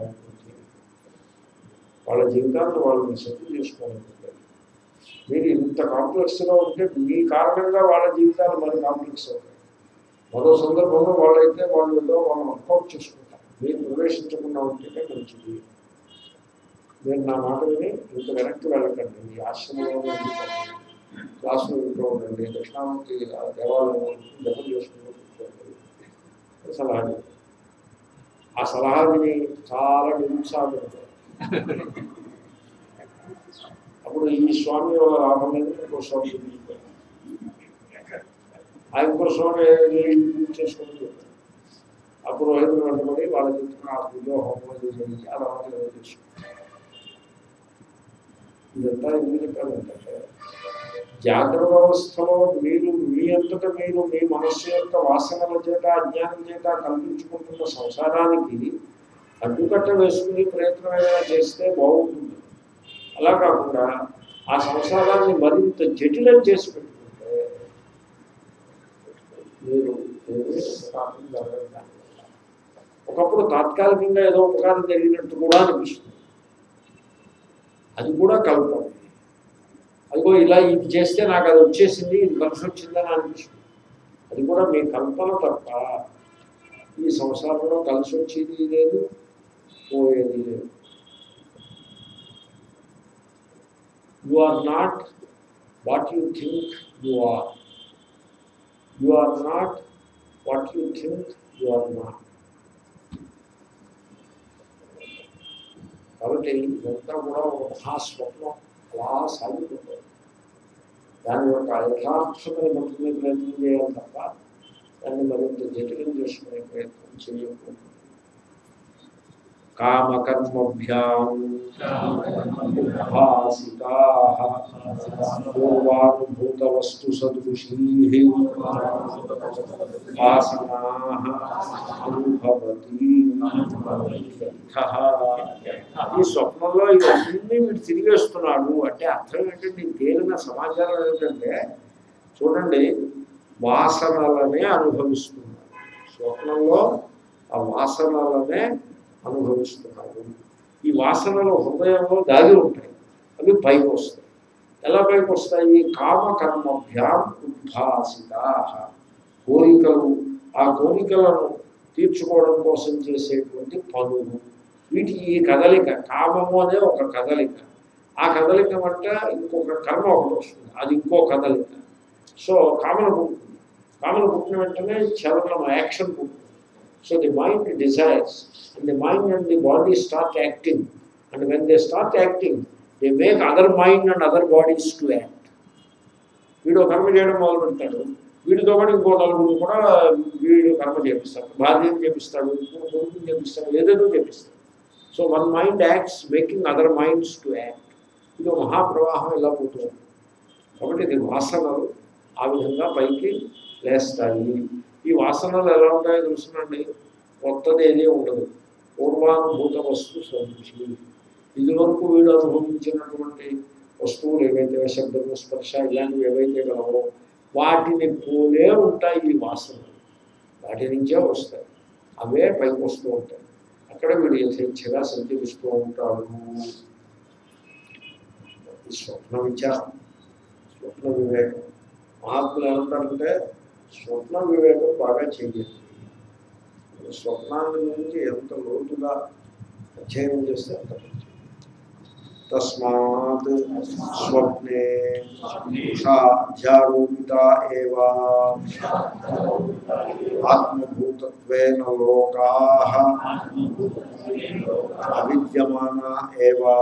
Speaker 2: వాళ్ళ జీవితాన్ని వాళ్ళు సెటిల్ చేసుకోవాలనుకుంటారు మీరు ఇంత కాంప్లెక్స్గా ఉంటే మీ కారణంగా వాళ్ళ జీవితాలు మరి కాంప్లెక్స్ అవుతాయి మరో సందర్భంలో వాళ్ళైతే వాళ్ళు ఏదో వాళ్ళు వర్కౌట్ చేసుకుంటారు మీరు ప్రవేశించకుండా ఉంటేనే మంచిది మీరు నా మాట విని ఇంత వెనక్కి వెళ్ళకండి మీ ఆశ్రమంలో ఉండండి క్లాసులో ఇంట్లో ఉండండి దక్షిణామూర్తి ఆ దేవాలయం జపం చేసుకుంటూ కూర్చోండి సలహా చెప్పారు. ఆ సలహా విని చాలా నిరుత్సాహపడతారు అప్పుడు ఈ స్వామి వల్ల లాభం లేదు ఇంకో స్వామి పిలిచిపోయారు. ఆ ఇంకో స్వామి పూజ చేసుకుని చెప్పారు అప్పుడు రైతులు వెంటబడి వాళ్ళ చెప్తున్న ఆ పూజ హోమం చేసి అలా చేసుకుంటారు ఇదంతా ఎందుకు చెప్పాలంటే జాగ్రత్త వ్యవస్థలో మీరు మీ అంతటా మీరు మీ మనస్సు యొక్క వాసనల చేత అజ్ఞానం చేత కల్పించుకుంటున్న సంసారానికి అడ్డుకట్ట వేసుకుని ప్రయత్నం ఏదైనా చేస్తే బాగుంటుంది అలా కాకుండా ఆ సంసారాన్ని మరింత జటిలం చేసి పెట్టుకుంటే మీరు ఏమీ ఉపకారం జరగదు దానివల్ల. ఒకప్పుడు తాత్కాలికంగా ఏదో ఉపకారం జరిగినట్టు కూడా అనిపిస్తుంది అది కూడా కల్పన అదిగో ఇలా ఇది చేస్తే నాకు అది వచ్చేసింది ఇది కలిసి వచ్చిందని అనిపిస్తుంది అది కూడా మీ కల్పన తప్ప ఈ సంసారంలో కలిసి వచ్చేది లేదు పోయేది లేదు you are not what you think you are you are not what you think you are not కాబట్టి ఇదంతా కూడా ఒక మహాస్వప్నం అలా సాగుతుంది దాని యొక్క యథార్థమైన మట్టుకునే ప్రయత్నం చేయాలి తప్ప దాన్ని మరింత జటిలం చేసుకునే ప్రయత్నం చేయకూడదు కామకర్మభ్యాం భాసితా పూర్వానుభూత వస్తు సదృశీ వాసనా అనుభవతి ఇత్యర్థ ఈ స్వప్నంలో ఇవన్నీ వీడు తిరిగేస్తున్నాడు అంటే అర్థం ఏంటంటే తేలిన సమాచారం ఏంటంటే చూడండి వాసనలనే అనుభవిస్తున్నాడు స్వప్నంలో ఆ వాసనలనే అనుభవిస్తున్నాడు ఈ వాసనలు హృదయంలో దాగి ఉంటాయి అవి పైకి వస్తాయి ఎలా పైకి వస్తాయి కామకర్మభ్యాం ఉద్భాసిత కోరికలు ఆ కోరికలను తీర్చుకోవడం కోసం చేసేటువంటి పనులు వీటికి ఈ కదలిక కామము అనే ఒక కదలిక ఆ కదలిక అంటే ఇంకొక కర్మ ఒకటి వస్తుంది అది ఇంకో కదలిక సో కామన పుట్టింది కామన పుట్టిన వెంటనే చలనం యాక్షన్ పుట్టింది so the mind desires and the mind and the body start acting and when they start acting they make other mind and other bodies to act వీడు ఒక కర్మ చేయడం మొదలు పెడతాడు వీడితో పాటు ఇంకో నలుగురు కూడా వీడు కర్మ చేపిస్తాడు భార్యను చేపిస్తాడు ఇంకో కొడుకుని చేపిస్తాడు ఏదేదో చేపిస్తాడు so one mind acts making other minds to act ఇది ఒక మహాప్రవాహం ఇలా పోతుంది కాబట్టి ఇది వాసనలు ఆ విధంగా పైకి లేస్తాయి ఈ వాసనలు ఎలా ఉంటాయో తెలుసునండి కొత్తది ఏదీ ఉండదు పూర్వానుభూత వస్తు సంచి ఇదివరకు వీడు అనుభవించినటువంటి వస్తువులు ఏవైతే శబ్దము స్పర్శ ఇలాంటివి ఏవైతే గలవో వాటిని పోలే ఉంటాయి ఈ వాసనలు వాటి నుంచే వస్తాయి అవే పైకి వస్తూ ఉంటాయి అక్కడ వీడు యథేచ్ఛగా సంచరిస్తూ ఉంటాడు ఈ స్వప్న విచారం స్వప్న వివేకం మహాత్ములు ఏమంటారంటే స్వప్న వివేకం బాగా చేయాలి స్వప్నాన్ని గురించి ఎంత లోతుగా అధ్యయనం చేస్తే అంత మంచిది. తస్మాత్ స్వప్నే అధ్యారోపిత ఏవా ఆత్మభూతత్వేన లోకా అవిద్యమాన ఏవా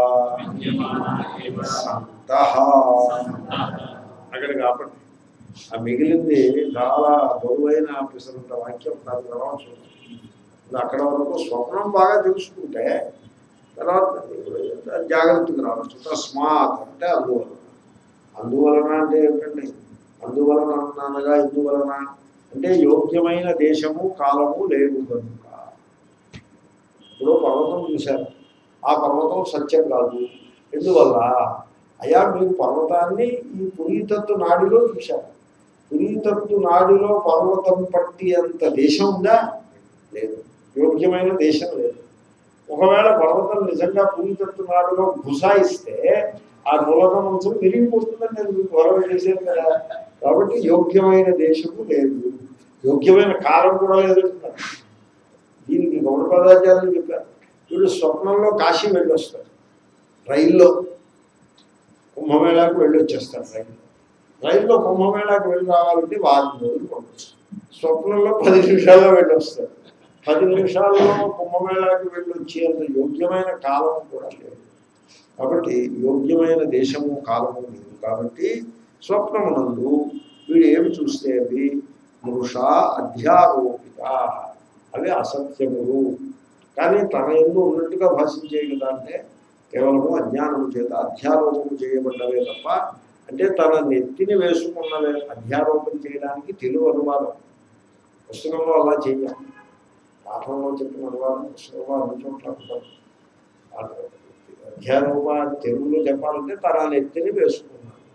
Speaker 2: సంతః అక్కడ కాబట్టి ఆ మిగిలింది చాలా బరువైన పిసరంత వాక్యం దాని తర్వాత చూద్దాం. ఇప్పుడు అక్కడ వరకు స్వప్నం బాగా తెలుసుకుంటే తర్వాత జాగ్రత్తగా రావచ్చు తస్మాత్ అంటే అందువలన అందువలన అంటే ఏమిటండి అందువలన అన్నానగా ఎందువలన అంటే యోగ్యమైన దేశము కాలము లేవు కనుక ఇప్పుడు పర్వతం చూశారు ఆ పర్వతం సత్యం కాదు ఎందువల్ల అయా మీరు పర్వతాన్ని ఈ పురీతత్వ నాడిలో చూశారు పురీతత్వ నాడిలో పర్వతం పట్టి అంత దేశం ఉందా లేదు యోగ్యమైన దేశం లేదు ఒకవేళ పర్వతం నిజంగా పురీతత్వ నాడులో గుసాయిస్తే ఆ మూలకం అంశం విరిగిపోతుందని నేను మీకు గొడవ చేశాను కదా కాబట్టి యోగ్యమైన దేశము లేదు యోగ్యమైన కాలం కూడా లేదు అంటున్నారు. దీనికి గౌడ పదార్థాలు చెప్పారు వీడు స్వప్నంలో కాశీ వెళ్ళొస్తారు రైల్లో కుంభమేళాకు వెళ్ళి వచ్చేస్తారు రైల్లో రైల్లో కుంభమేళాకు వెళ్ళి రావాలంటే వారం రోజులు పడుతుంది స్వప్నంలో పది నిమిషాల్లో వెళ్ళి వస్తారు పది నిమిషాల్లో కుంభమేళాకి వెళ్ళి వచ్చేంత యోగ్యమైన కాలం కూడా లేదు కాబట్టి యోగ్యమైన దేశము కాలము లేదు కాబట్టి స్వప్నమునందు వీడు ఏమి చూస్తే అవి మృష అధ్యారోపిత అవి అసత్యములు కానీ తన ఎందు ఉన్నట్టుగా భాషించే కదా అంటే కేవలము అజ్ఞానము చేత అధ్యారోపము చేయబడ్డవే తప్ప అంటే తన నెత్తిని వేసుకున్నవే అధ్యారోపణ చేయడానికి తెలుగు అనువాదం పుస్తకంలో అలా చేయాలి పాఠంలో చెప్పిన అనువాదం పుస్తకంలో అన్ని చోట్ల ఉండదు. పాఠం- అధ్యారోప అని తెలుగులో చెప్పాలంటే తన నెత్తిని వేసుకున్నాడు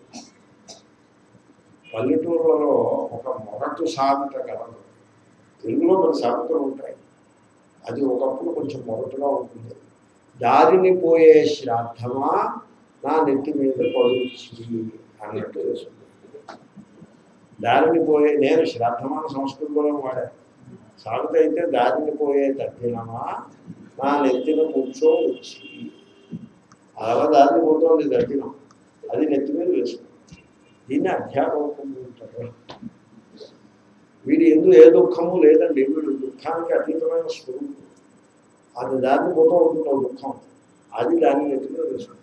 Speaker 2: పల్లెటూర్లలో ఒక మొరటు సామెత కలదు తెలుగులో మన సామెతలు ఉంటాయి అది ఒకప్పుడు కొంచెం మొరటుగా ఉంటుంది దారిని పోయే శ్రాద్ధమా నా నెత్తి మీద పడుచి అన్నట్టు వేసుకుంది దారిని పోయే నేను శ్రాద్ధమా అని సంస్కృతంలో వాడా సామెత అయితే దారిని పోయే తగ్గినమా నా నెత్తిన కూర్చో వచ్చి అలా దారిని పోతుంది దర్శనం అది నెత్తి మీద వేసుకుంది దీన్ని అధ్యాపకం ఉంటారు వీడి ఎందు ఏ దుఃఖము లేదండి వీడు దుఃఖానికి అతీతమైన స్వరూపం అది దాన్ని పోతూ ఉంటుంది ఆ దుఃఖం అది దాన్ని నెత్తి మీద వేసుకుంటుంది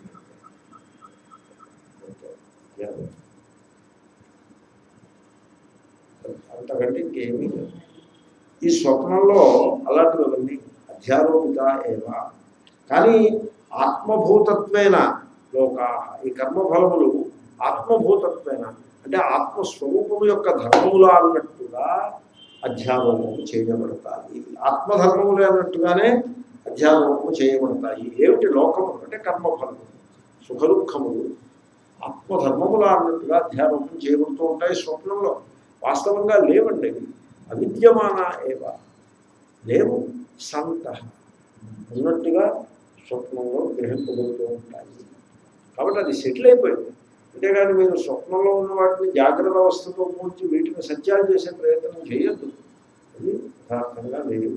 Speaker 2: అంతకంటే ఇంకేమీ లేదు ఈ స్వప్నంలో అలాంటివన్నీ అధ్యారోపిత ఏవా కానీ ఆత్మభూతత్వేన లోకా ఈ కర్మఫలములు ఆత్మభూతత్వేన అంటే ఆత్మస్వరూపము యొక్క ధర్మములు అన్నట్టుగా అధ్యారోపము చేయబడతాయి ఆత్మధర్మములే అన్నట్టుగానే అధ్యారోపము చేయబడతాయి ఏమిటి లోకము అంటే కర్మఫలము సుఖదుఖములు ఆత్మధర్మములు అన్నట్టుగా అధ్యారోపణ చేయబడుతూ ఉంటాయి స్వప్నంలో వాస్తవంగా లేవండి అవి అవిద్యమాన ఏవ లేవు సంత ఉన్నట్టుగా స్వప్నంలో గ్రహింపబడుతూ ఉంటాయి కాబట్టి అది సెటిల్ అయిపోయింది అంతేగాని మీరు స్వప్నంలో ఉన్న వాటిని జాగ్రత్త అవస్థతో పోల్చి వీటిని సత్యాలు చేసే ప్రయత్నం చేయొద్దు అది యథార్థంగా లేవు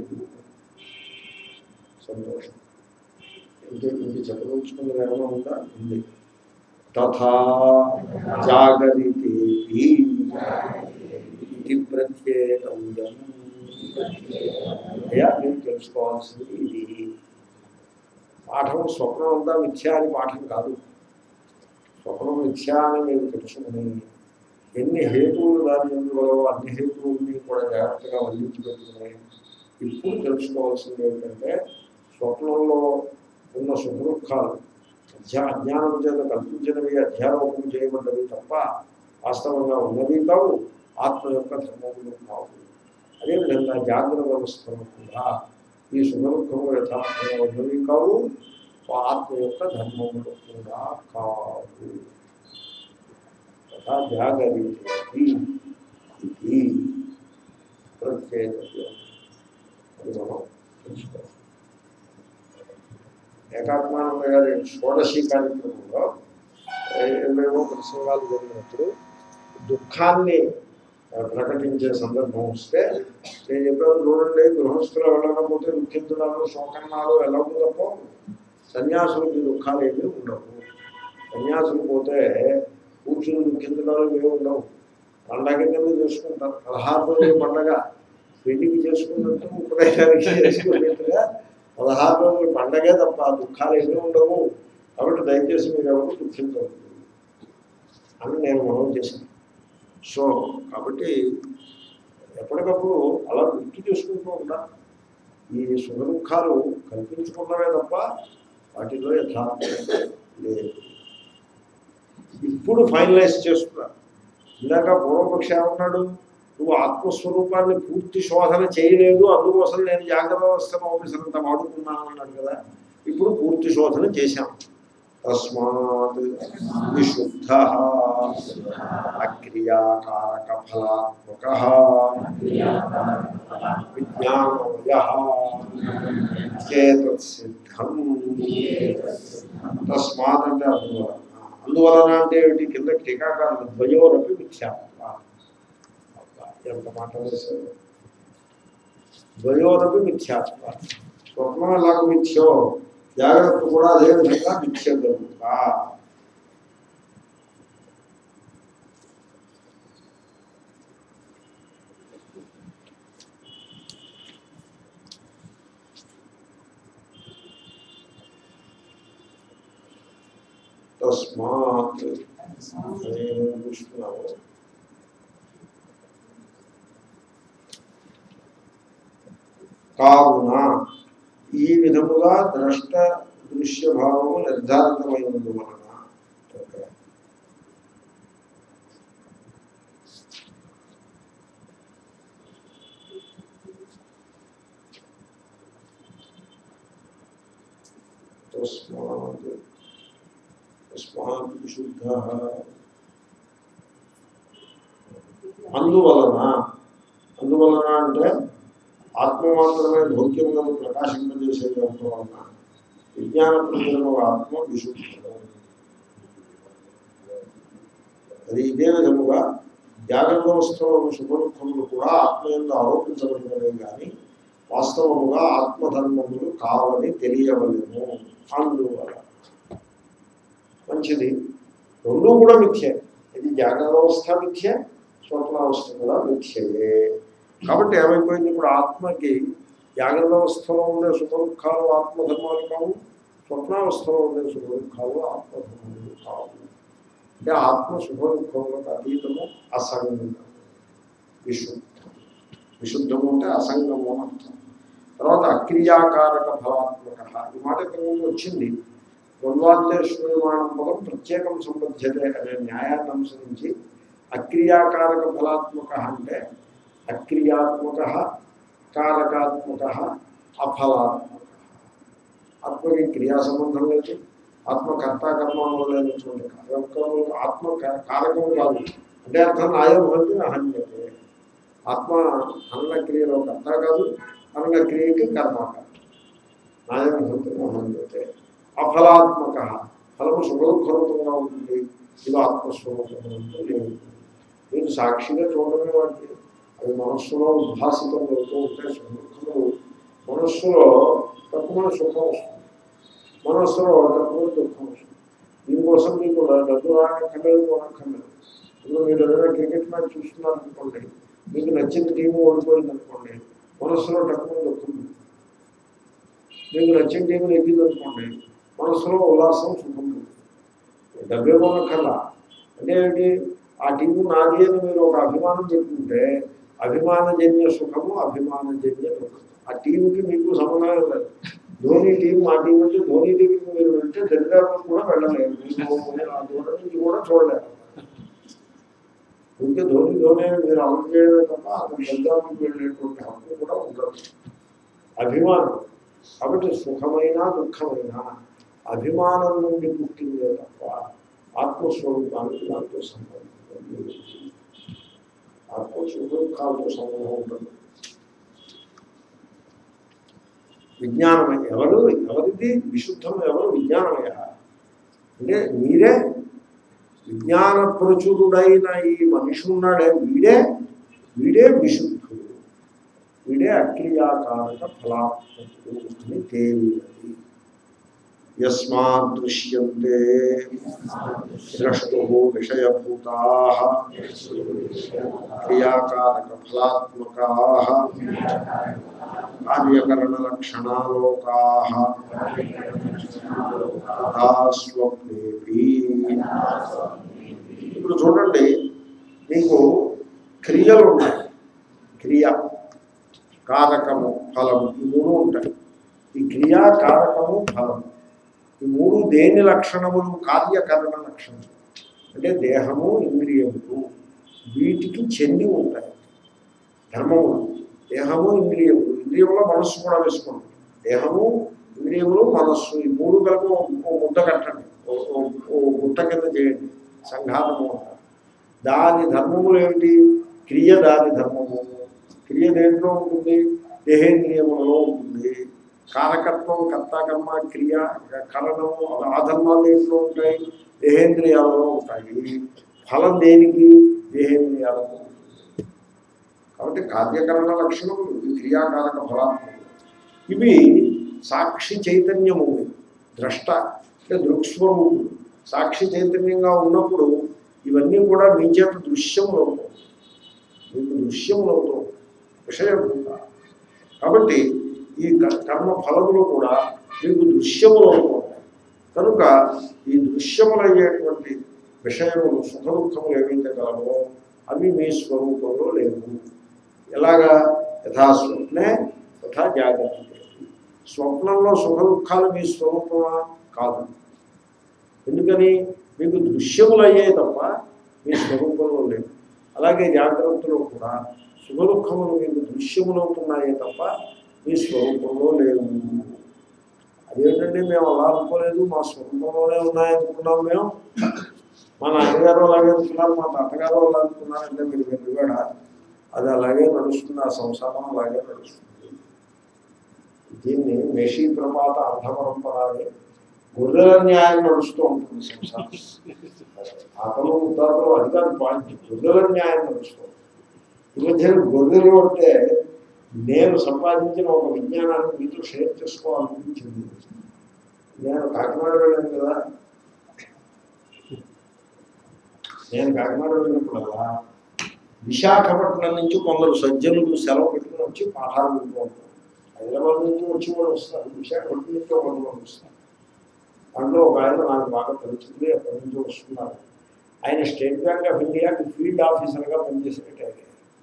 Speaker 2: సంతోషం ఇంకే ఇంక చెప్పదలుచుకున్నది ఏమైనా ఉందా ఉంది తథా జాగరితే ఇది ప్రత్యేకవ్యం అయ్యా మీరు తెలుసుకోవాల్సింది ఇది పాఠం స్వప్నం అంతా మిథ్యా అని పాఠం కాదు స్వప్నం మిథ్యా అని మీరు తెలుసుకుని ఎన్ని హేతువులు దాని ఎందులో అన్ని హేతువుల్ని కూడా జాగ్రత్తగా వల్లించి పెట్టుకుని ఇప్పుడు తెలుసుకోవాల్సింది ఏంటంటే స్వప్నంలో ఉన్న సుఖదుఖాలు అధ్యా అజ్ఞానం చేత కల్పించినవి అధ్యారోపణ చేయబడ్డవి తప్ప వాస్తవంగా ఉన్నవి కావు ఆత్మ యొక్క ధర్మములు కావు అదేవిధంగా జాగ్రత్త వ్యవస్థలో కూడా ఈ సుఖదుఖములు యథార్థంగా ఉన్నవి కావు ఆత్మ యొక్క ధర్మములు కూడా కావు తథా జాగరితి ఇది ప్రత్యేకత అది మనం తెలుసుకోవాలి ఏకాత్మానంద గారి షోడశి కార్యక్రమంలో ఏమేమో ప్రసంగాలు జరిగినప్పుడు దుఃఖాన్ని ఆ, ప్రకటించే సందర్భం వస్తే నేను చెప్పాను చూడండి గృహస్థులు వెళ్ళకపోతే దుఃఖించడాలు శోకన్నాలు ఎలాగో తప్ప సన్యాసులకి దుఃఖాలు ఏమీ ఉండవు సన్యాసులు పోతే కూర్చుని దుఃఖించడాలు ఏమి ఉండవు పండగ కింద చేసుకుంటారు పదహారు రోజుల పండగ పెళ్లికి చేసుకున్నట్టు ఉపదేశానికి చేసుకున్నట్టుగా పదహారు రోజుల పండగే తప్ప దుఃఖాలు ఏమీ ఉండవు కాబట్టి దయచేసి మీరు ఎవరు దుఃఖించవద్దు అని నేను మనం చేశాను సో కాబట్టి ఎప్పటికప్పుడు అలా గుర్తు చేసుకుంటూ ఉండాలి ఈ సుఖ దుఃఖాలు కల్పించుకున్నవే తప్ప వాటిలో యథార్థం లేదు ఇప్పుడు ఫైనలైజ్ చేస్తున్నా ఇందాక పూర్వపక్ష ఏమన్నాడు నువ్వు ఆత్మస్వరూపాన్ని పూర్తి శోధన చేయలేదు అందుకోసం నేను జాగ్రత్త వ్యవస్థను ఆఫీసరంతా వాడుకున్నాను అన్నాడు కదా ఇప్పుడు పూర్తి శోధన చేశాం తస్మాత్ విశుద్ధ అక్రియాకారక ఫలాత్మక విజ్ఞానమయ చేతసిద్ధం తస్మాత్ అంటే అందువలన అందువలన అంటే ఏమిటి కింద టీకాకారులు ద్వయోరపి మిథ్యాత్వ అబ్బా, ఎంత మాట వేశారు ద్వయోరపి మిథ్యాత్వ స్వప్నం ఎలాగ మిథ్యో జాగ్రత్త కూడా అదే విధంగా మిథ్య కలుగుతా తస్మాత్ నేను చూస్తున్నాను కావున ఈ విధముగా ద్రష్ట దృశ్యభావము నిర్ధారితమైనందువలన ఓకే. తస్మాత్ తస్మాత్ విశుద్ధ అందువలన అందువలన అంటే ఆత్మ మాత్రమే భౌత్యములను ప్రకాశింపజేసేటంత వలన విజ్ఞాన ప్రజలను ఆత్మ విశుద్ధం అది ఇదే విధముగా జాగ్రత్త అవస్థలో శుభదుఖములు కూడా ఆత్మ యొక్క ఆరోపించబడినవే కానీ వాస్తవముగా ఆత్మధర్మములు కావని తెలియవలేము అందువలన మంచిది రెండూ కూడా మిథ్యే ఇది జాగ్రత్త అవస్థ మిథ్య స్వప్నావస్థ కూడా మిథ్యయే కాబట్టి ఏమైపోయింది ఇప్పుడు ఆత్మకి జాగ్రత్త అవస్థలో ఉండే సుఖ దుఃఖాలు ఆత్మధర్మాలు కావు స్వప్నావస్థలో ఉండే సుఖ దుఃఖాలు ఆత్మధర్మాలు కావు అంటే ఆత్మ సుఖ దుఃఖములకు అతీతము అసంగం విశుద్ధం విశుద్ధము అంటే అసంగము అని అర్థం తర్వాత అక్రియాకారక ఫలాత్మక ఈ మాట ఇక్కడ ముందు వచ్చింది ద్వంద్వాంతేశ్వరిమాణం పదం ప్రత్యేకం సంబద్ధ్యతే అనే న్యాయాన్ని అనుసరించి అక్రియాకారక ఫలాత్మక అంటే అక్రియాత్మక కారకాత్మక అఫలాత్మక ఆత్మకి క్రియా సంబంధం లేదు ఆత్మ కర్త కర్మలో లేనటువంటి కారకము ఆత్మ కా- కారకము కాదు అంటే అర్థం నాయం భవతి అహన్యతే ఆత్మ అన్న క్రియలో కర్త కాదు అన్న క్రియకి కర్మ కాదు నాయం భవతి అహన్యతే అఫలాత్మక ఫలము సుఖదుఖరూపంగా ఉంటుంది ఇది ఆత్మస్వరూపంగా లేదు మీరు సాక్షిగా చూడడమే వాటి అవి మనస్సులో ఉద్భాసితం అవుతూ ఉంటాయి సుఖములు మనస్సులో తక్కువ సుఖం వస్తుంది మనస్సులో తక్కువ దుఃఖం వస్తుంది దీనికోసం మీకు డబ్బు రానక్కర్లేదు కొనక్కర్లేదు ఇప్పుడు మీరు ఏదైనా క్రికెట్ మ్యాచ్ చూస్తున్నారు అనుకోండి మీకు నచ్చిన టీము ఓడిపోయింది అనుకోండి మనస్సులో తక్కువ దుఃఖం ఉంది. మీకు నచ్చిన టీము నెగ్గింది అనుకోండి మనస్సులో ఉల్లాసం సుఖం ఉంది. డబ్బే కొనక్కర్లా అంటే ఏంటి ఆ టీము నాది అని మీరు ఒక అభిమానం చెప్పుకుంటే అభిమానజన్య సుఖము అభిమానజన్య దుఃఖం ఆ టీంకి మీకు సంబంధం లేదు ధోని టీం ఆ టీం అంటే ధోని దగ్గరికి మీరు వెళ్తే దరిదాపులకు కూడా వెళ్ళలేరు మీకు ఆ దూరం నుంచి కూడా చూడలేరు ఇంకే ధోని ధోని అని మీరు అమలు చేయడమే తప్ప అతను దరిదాపులకు వెళ్ళేటువంటి హక్కు కూడా ఉండదు అభిమానం కాబట్టి సుఖమైన దుఃఖమైన అభిమానం నుండి పుట్టిందే తప్ప ఆత్మస్వరూపానికి దాంతో సంబంధం లేదు ఆత్మస్వరూపాలతో సంబంధం ఉంటుంది విజ్ఞానమయ ఎవరు ఎవరిది విశుద్ధం ఎవరు విజ్ఞానమయ అంటే మీరే విజ్ఞాన ప్రచురుడైన ఈ మనిషి ఉన్నాడే వీడే వీడే విశుద్ధుడు వీడే అక్రియాకారక ఫలాత్మకుడు అని తేలినది యస్మాత్ దృశ్యంతే ద్రష్టు విషయభూతా క్రియాకారక ఫలాత్మకా కార్యకరణలక్షణాలోకా తథా స్వప్నేపి ఇప్పుడు చూడండి మీకు క్రియలు ఉన్నాయి క్రియ కారకము ఫలము ఈ మూడు ఉంటాయి ఈ క్రియా కారకము ఫలము ఈ మూడు దేని లక్షణములు కార్యకరణ లక్షణములు అంటే దేహము ఇంద్రియములు వీటికి చెంది ఉంటాయి ధర్మములు దేహము ఇంద్రియములు ఇంద్రియములో మనస్సు కూడా వేసుకోండి దేహము ఇంద్రియములు మనస్సు ఈ మూడు కలిపి ఓ ఓ ముద్ద కట్టండి ఓ- ఓ- ఓ ముద్ద కింద చేయండి సంఘాతము అంటారు దాని ధర్మములు ఏమిటి క్రియ దాని ధర్మము క్రియ దేంట్లో ఉంటుంది దేహేంద్రియములలో ఉంటుంది కారకత్వం కర్తకర్మ క్రియ కరణము ఆ ధర్మాలు దేంట్లో ఉంటాయి దేహేంద్రియాలలో ఉంటాయి ఫలం దేనికి దేహేంద్రియాలకు ఉంటుంది. కాబట్టి కార్యకరణ లక్షణములు ఇవి క్రియాకారక ఫలాత్మకులు ఇవి సాక్షి చైతన్యము ద్రష్ట అంటే దృక్స్వరూపుడు సాక్షి చైతన్యంగా ఉన్నప్పుడు ఇవన్నీ కూడా మీ చేత దృశ్యములు అవుతాయి మీకు దృశ్యములు అవుతాయి విషయభూత కాబట్టి ఈ క- కర్మ ఫలములు కూడా మీకు దృశ్యములు అవుతూ ఉంటాయి కనుక ఈ దృశ్యములయ్యేటువంటి విషయములు సుఖ దుఃఖములు ఏవైతే కలవో అవి మీ స్వరూపంలో లేవు ఎలాగా యథా స్వప్నే తథా జాగ్రత్త స్వప్నంలో సుఖ దుఃఖాలు మీ స్వరూపమా కాదు ఎందుకని మీకు దృశ్యములయ్యాయి తప్ప మీ స్వరూపంలో లేవు అలాగే జాగ్రత్తలో కూడా సుఖ దుఃఖములు మీకు దృశ్యములవుతున్నాయే తప్ప మీ స్వరూపంలో లేవు అదేంటంటే మేము అలా అనుకోలేదు మా స్వరూపంలోనే ఉన్నాయనుకున్నాం మేము మా నాన్నగారు అలాగే అనుకున్నారు మా తాతగారు అలా అనుకున్నారంటే మీరు వెనుగాడ అది అలాగే నడుస్తుంది ఆ సంసారం అలాగే నడుస్తుంది దీన్ని మేషీ ప్రపాత అంధపరంపర అని గొర్రెల న్యాయం నడుస్తూ ఉంటుంది సంసారం ఆటలు ఉద్దాతలు అది కాదు పాయింట్ గొర్రెల న్యాయం నడుస్తూ ఉంటుంది. ఈ మధ్యన గొర్రెలు అంటే నేను సంపాదించిన ఒక విజ్ఞానాన్ని మీతో షేర్ చేసుకోవాలనిపించింది నేను కాకినాడ వెళ్ళాను కదా నేను కాకినాడ వెళ్ళినప్పుడల్లా విశాఖపట్నం నుంచి కొందరు సజ్జనులు సెలవు పెట్టుకుని వచ్చి పాఠాలు వింటూ ఉంటారు హైదరాబాద్ నుంచి వచ్చి కూడా వస్తారు విశాఖపట్నం నుంచి కొంతమంది వస్తారు అందులో ఒక ఆయన నాకు బాగా తెలిసింది ఎక్కడి నుంచి వస్తున్నారు ఆయన స్టేట్ బ్యాంక్ ఆఫ్ ఇండియాకి ఫీల్డ్ ఆఫీసర్గా పనిచేసినట్టు ఆయన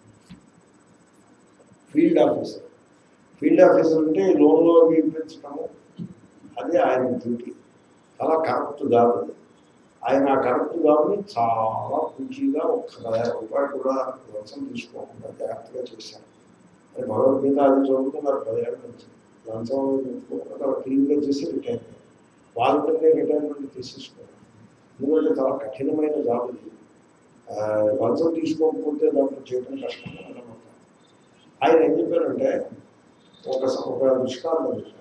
Speaker 2: ఫీల్డ్ ఆఫీసర్ ఫీల్డ్ ఆఫీసర్ అంటే ఈ లోన్లో అవి ఇప్పించడము అది ఆయన డ్యూటీ చాలా కరెక్ట్ జాబ్ అది ఆయన ఆ కరెక్ట్ జాబ్ని చాలా పూచీగా ఒక్క పదిహేను రూపాయలు కూడా వర్షం తీసుకోకుండా జాగ్రత్తగా చేశారు అది భగవద్గీత అది చదువుతున్నారు పదిహేడు నుంచి లంచం తీసుకోకుండా చాలా క్లీన్గా చేసి రిటైర్ అయ్యారు వాళ్ళకంటే రిటైర్మెంట్ తీసేసుకోవాలి ఎందుకంటే చాలా కఠినమైన జాబ్ ఇది ఆ, లంచం తీసుకోకపోతే దాంట్లో చేయడం కష్టంగా అనమాట ఆయన ఏం చెప్పారంటే ఒక స- ఒక దృష్టాంతం చెప్పారు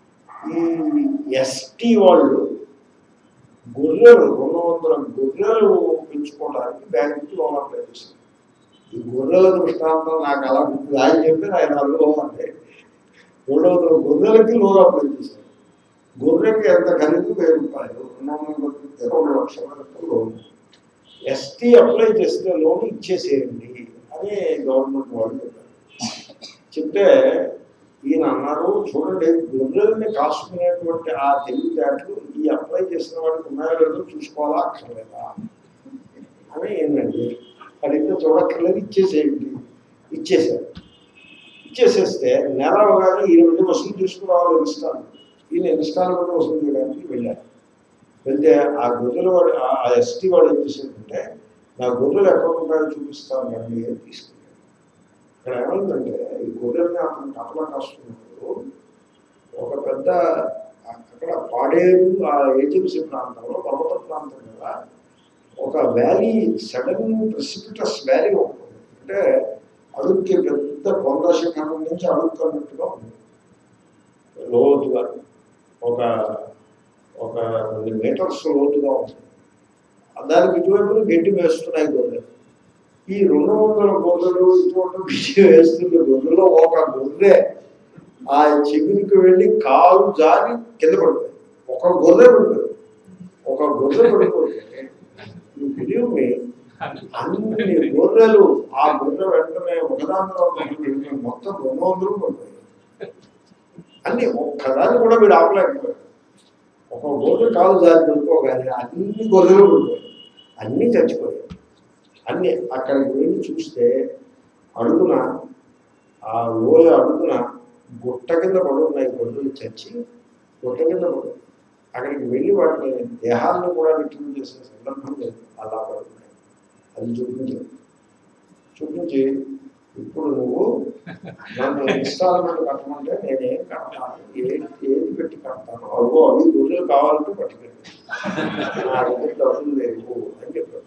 Speaker 2: ఈ ఎస్టీ వాళ్ళు గొర్రెలు రెండు వందల గొర్రెలు పెంచుకోవడానికి బ్యాంకుకి లోన్ అప్లై చేశారు ఈ గొర్రెల దృష్టాంతం నాకు అలా గుర్తు ఆయన చెప్పారు ఆయన అనుభవం అంటే రెండు వందల గొర్రెలకి లోన్ అప్లై చేశారు గొర్రెకి ఎంత ఖరీదు వెయ్యి రూపాయలు రెండు వందల గొర్రెలకి రెండు లక్షల వరకు లోన్ ఎస్టీ అప్లై చేస్తే లోన్ ఇచ్చేసేయండి అని గవర్నమెంట్ వాళ్ళు చెప్పారు చెప్తే ఈయన అన్నారు చూడండి గొర్రెల్ని కాసుకునేటువంటి ఆ తెలివితేటలు ఈ అప్లై చేసిన వాడికి ఉన్నాయో లేదో చూసుకోవాలా అక్కర్లేదా అని ఏంటండి అడిగితే చూడక్కర్లేదు ఇచ్చేసేయండి ఇచ్చేసారు ఇచ్చేసేస్తే నెల అవగానే ఈయన వెళ్ళి వసూలు తీసుకురావాలి ఇన్స్టాల్ ఈయన ఇన్స్టాల్మెంట్ వసూలు చేయడానికి వెళ్ళారు వెళ్తే ఆ గొర్రెల వాడు ఆ ఎస్టీ వాడు ఏం చేశాడంటే నా గొర్రెలు ఎక్కడ ఉంటాయో చూపిస్తాను రండి అని తీసుకెళ్ళాడు ఇక్కడ ఏమైందంటే ఈ గొర్రెల్ని అతను కపలా కాస్తున్నప్పుడు ఒక పెద్ద అక్కడ పాడేరు ఆ ఏజెన్సీ ప్రాంతంలో పర్వత ప్రాంతం కదా ఒక వ్యాలీ సడన్ ప్రెసిపిటస్ వ్యాలీ ఉంటుంది అంటే అడుగుకి పెద్ద కొండ శిఖరం నుంచి అడుగుతున్నట్టుగా ఉంది లోతుగా ఒక ఒక కొన్ని మీటర్స్ లోతుగా ఉంటుంది దానికి ఇటువైపు గడ్డి వేస్తున్నాయి గొర్రెలు ఈ రెండు వందల గొర్రెలు ఇటువంటి బిజీ వేస్తున్న గొర్రెలో ఒక గొర్రె ఆ చిగురికి వెళ్ళి కాలు జారి కింద పడిపోయింది ఒక గొర్రె పడిపోయింది ఒక గొర్రె పడిపోతే you believe me, అన్ని గొర్రెలు ఆ గొర్రె వెంటనే ఒకదాని తర్వాత ఒకటి వెళ్ళిపోయి మొత్తం రెండు వందలు పడిపోయాయి అన్ని ఒక్కదాన్ని కూడా వీడు ఆపలేకపోయాడు ఒక గొర్రె కాలు జారి పడిపోగానే అన్ని గొర్రెలు పడిపోయాయి అన్నీ చచ్చిపోయాయి అన్ని అక్కడికి వెళ్ళి చూస్తే అడుగున ఆ లోయ అడుగున గుట్ట కింద పడున్నాయి గొర్రెలు చచ్చి గుట్ట కింద పడు అక్కడికి వెళ్ళి వాటిని దేహాలను కూడా రిటర్న్ చేసే సందర్భం లేదు అలా పడుతున్నాయి అది చూపించారు చూపించి ఇప్పుడు నువ్వు నన్ను ఇన్స్టాల్మెంట్ కట్టమంటే నేనేం కట్టాను ఏది ఏది పెట్టి కడతాను అవ్వో అవి గొర్రెలు కావాలంటే పట్టుకెళ్ళి నా దగ్గర డబ్బులు లేవు అని చెప్పారు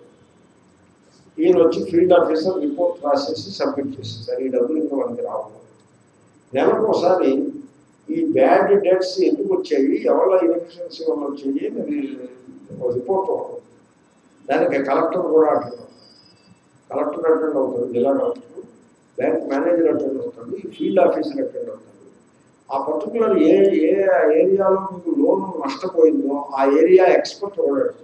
Speaker 2: ఈయన వచ్చి ఫీల్డ్ ఆఫీసర్ రిపోర్ట్ రాసేసి సబ్మిట్ చేసేసారు ఈ డబ్బులు ఇంకా మనకి రావు నెలకు ఒకసారి ఈ బ్యాడ్ డెట్స్ ఎందుకు వచ్చాయి ఎవరి ఇన్ఎఫిషియన్సీ వల్ల వచ్చాయి అని ఒక రిపోర్ట్ ఉంటుంది దానికి కలెక్టర్ కూడా అటెండ్ అవుతారు కలెక్టర్ అటెండ్ అవుతారు జిల్లా కలెక్టర్ బ్యాంక్ మేనేజర్ అటెండ్ అవుతాడు ఈ ఫీల్డ్ ఆఫీసర్ అటెండ్ అవుతాడు ఆ పర్టికులర్ ఏ ఏ ఏరియాలో మీకు లోన్ నష్టపోయిందో ఆ ఏరియా ఎక్స్పర్ట్ కూడా అడుగుతాడు.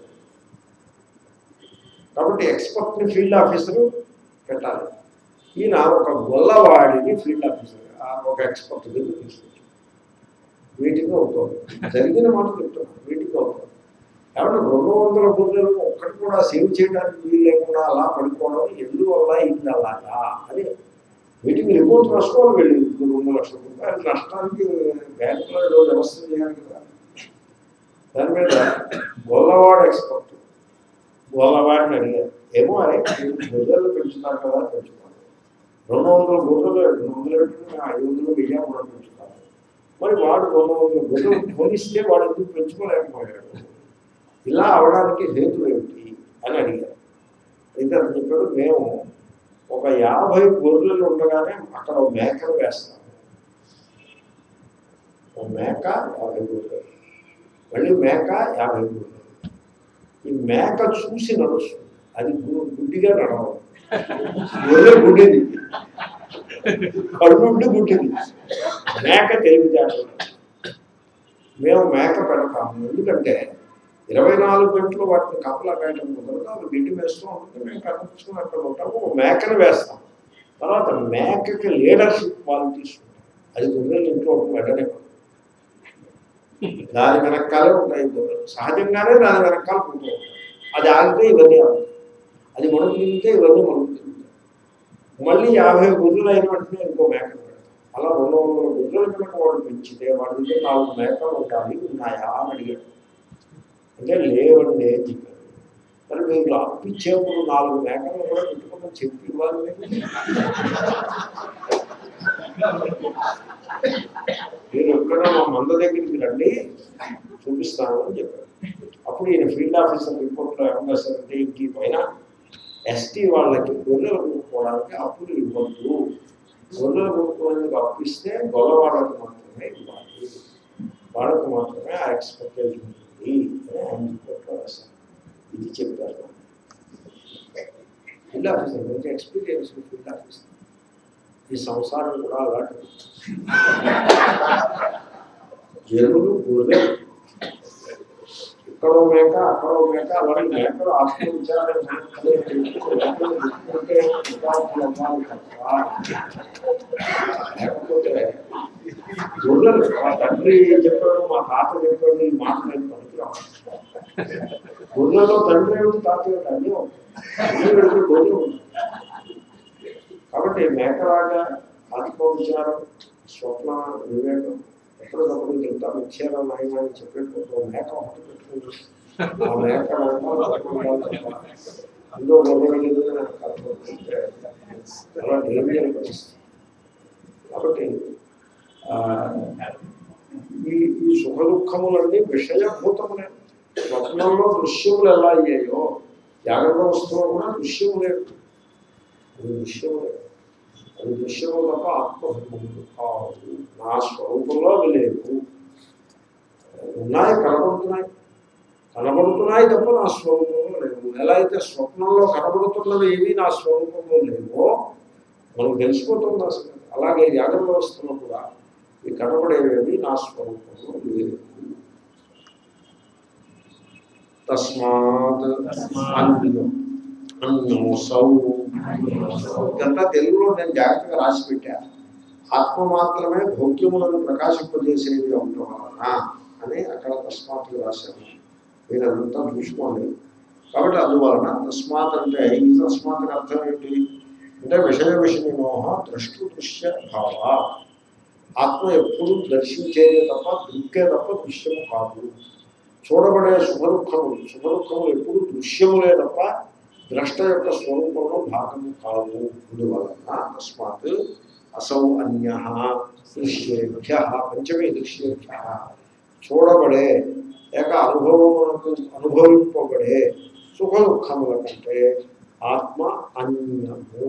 Speaker 2: కాబట్టి ఎక్స్పర్ట్ని ఫీల్డ్ ఆఫీసర్ పెట్టాలి ఈయన ఒక గొల్లవాడిని ఫీల్డ్ ఆఫీసర్ ఒక ఎక్స్పర్ట్ దగ్గర తీసుకొచ్చాడు మీటింగ్ అవుతుంది జరిగిన మాట చెప్తున్నాను మీటింగ్ అవుతుంది కాబట్టి రెండు వందల గొర్రెలు ఒక్కటి కూడా సేవ్ చేయడానికి వీలు లేకుండా అలా పడిపోవడం ఎందువల్ల ఇది అలాగా అని మీటింగ్ రిపోర్ట్ రాసుకోవాలి వెళ్ళి రెండు లక్షల రూపాయలు నష్టానికి బ్యాంకులో ఏదో వ్యవస్థ చేయాలి కదా దాని మీద గొల్లవాడు ఎక్స్పర్ట్ గొల్లవాడిని అడిగారు ఏమో అరే మీరు గొర్రెలు పెంచుతారు కదా పెంచుతారు రెండు వందల గొర్రెలు రెండు వందలు పెట్టుకుని మేము ఐదు వందలు వెయ్యి కూడా పెంచుతారు మరి వాడు రెండు వందల గొర్రెలు పోలిస్తే వాడు ఎందుకు పెంచుకోలేకపోయాడు ఇలా అవడానికి హేతు ఏమిటి అని అడిగారు అయితే అతను చెప్పాడు మేము ఒక యాభై గొర్రెలు ఉండగానే అక్కడ ఒక మేకను వేస్తాము ఒక మేక యాభై గొర్రెలు మళ్ళీ మేక యాభై గొర్రెలు ఈ మేక చూసి నడుస్తుంది అది గు- గుడ్డిగా నడవాలి గొర్రె గుడ్డిది కడుపుండి గుడ్డిది మేక తెలివితేటలు మేము మేక పెడతాము ఎందుకంటే ఇరవై నాలుగు గంటలు వాటిని కాపలా కాయటం కుదరదు అవి గిడ్డి వేస్తూ ఉంటుంది మేము కనిపించుకుని అక్కడ ఉంటాము ఓ మేకను వేస్తాం తర్వాత మేకకి లీడర్షిప్ క్వాలిటీస్ ఉంటాయి అది గొర్రెలు ఇంట్లో వెంటనే దాని వెనకాలే ఉంటాయి గొర్రెలు సహజంగానే దాని వెనకాల పుట్టు ఉంటాయి అది ఆగితే ఇవన్నీ ఆగుతాయి అది మనుగు తింటే ఇవన్నీ మనుగు తింటాయి మళ్ళీ యాభై గొర్రెలు అయిన వెంటనే ఇంకో మేకను పెడతాం అలా రెండు వందల గొర్రెలు కనుక వాడు పెంచితే వాడి దగ్గర నాలుగు మేకలు ఉండాలి ఉన్నాయా అని అడిగాడు అంటే లేవండి అని చెప్పారు మరి మీరు అప్పు ఇచ్చేప్పుడు నాలుగు మేకలు కూడా పెట్టుకుని చెప్పి ఇవ్వాలి మీరు. మీరు ఎక్కడ మా మంద దగ్గరికి రండి చూపిస్తాను అని చెప్పారు అప్పుడు ఈయన ఫీల్డ్ ఆఫీసర్ రిపోర్ట్లో ఏమన్నా సార్ ఇంక పైన ఎస్టీ వాళ్ళకి గొర్రెలు కొనుక్కోవడానికి అప్పులు ఇవ్వద్దు గొర్రెలు కొనుక్కోవడానికి అప్పు ఇస్తే గొల్ల వాళ్ళకి మాత్రమే ఇవ్వాలి వాళ్ళకు మాత్రమే ఆ ఎక్స్పెక్టేజ్ ఉంటుంది అని ఆయన రిపోర్ట్లో రాశారు ఇది చెప్పారు ఫీల్డ్ ఆఫీసర్ మంచి ఎక్స్పీరియన్స్ ఫీల్డ్ ఆఫీసర్ ఈ సంసారం కూడా అలాంటిది ఎరువులు గొర్రెలు ఇక్కడో మేక అక్కడో మేక అలాగే మేకలు ఆత్మవిచారం లేకపోతే గొర్రెలు మా తండ్రి చెప్పాడు మా తాత చెప్పాడు ఈ మాట నేను పనికిరావు గొర్రెలో తండ్రి ఏమిటి తాత ఏమిటి అన్నీ ఉంటాయి గొర్రెలు ఉంటాయి కాబట్టి మేకలాగా ఆత్మవిచారం స్వప్న వివేకం ఎప్పటికప్పుడు ఇంత ముఖ్యాల నాయన అని చెప్పేటప్పుడు మేక ఒకటి పెట్టుకుంటుంది ఆ మేక అందులో మొదలైనది చాలా డేంజర్ పరిస్థితి కాబట్టి ఆ, ఈ ఈ సుఖ దుఃఖములన్నీ విషయభూతములే స్వప్నంలో దృశ్యములు ఎలా అయ్యాయో జాగ్రత్త వస్తువులు కూడా దృశ్యములే అది దృశ్యములే అది దృశ్యము తప్ప ఆత్మధర్మములు కావు నా స్వరూపంలో అవి లేవు ఉన్నాయి కనబడుతున్నాయి కనబడుతున్నాయి తప్ప నా స్వరూపంలో లేవు ఎలా అయితే స్వప్నంలో కనబడుతున్నవి ఏవి నా స్వరూపంలో లేవో మనం తెలిసిపోతుంది అసలు అలాగే జాగ్రత్త వ్యవస్థలో కూడా ఈ కనబడేవి నా స్వరూపంలో లేవు తస్మాత్ అన్యం అన్యోసౌ ఇదంతా తెలుగులో నేను జాగ్రత్తగా రాసి పెట్టాను ఆత్మ మాత్రమే భౌత్యములను ప్రకాశింపజేసేది అవటం వలన అని అక్కడ తస్మాత్ రాశాను మీరు అదంతా చూసుకోండి కాబట్టి అందువలన తస్మాత్ అంటే ఈ తస్మాత్ అర్థం ఏంటి అంటే విషయ విషయమోహ దృష్టు దృశ్య భావ ఆత్మ ఎప్పుడు దర్శించేదే తప్ప దృక్కే తప్ప దృశ్యము కాదు చూడబడే శుభ దుఃఖములు శుభ దుఃఖములు ఎప్పుడు దృశ్యములే తప్ప ద్రష్ట యొక్క స్వరూపంలో భాగము కావు అందువలన తస్మాత్ అసౌ అన్య దృశ్యేభ్య పంచమే దృశ్యేభ్య చూడబడే లేక అనుభవమునకు అనుభవింపబడే సుఖ దుఃఖముల కంటే ఆత్మ అన్యము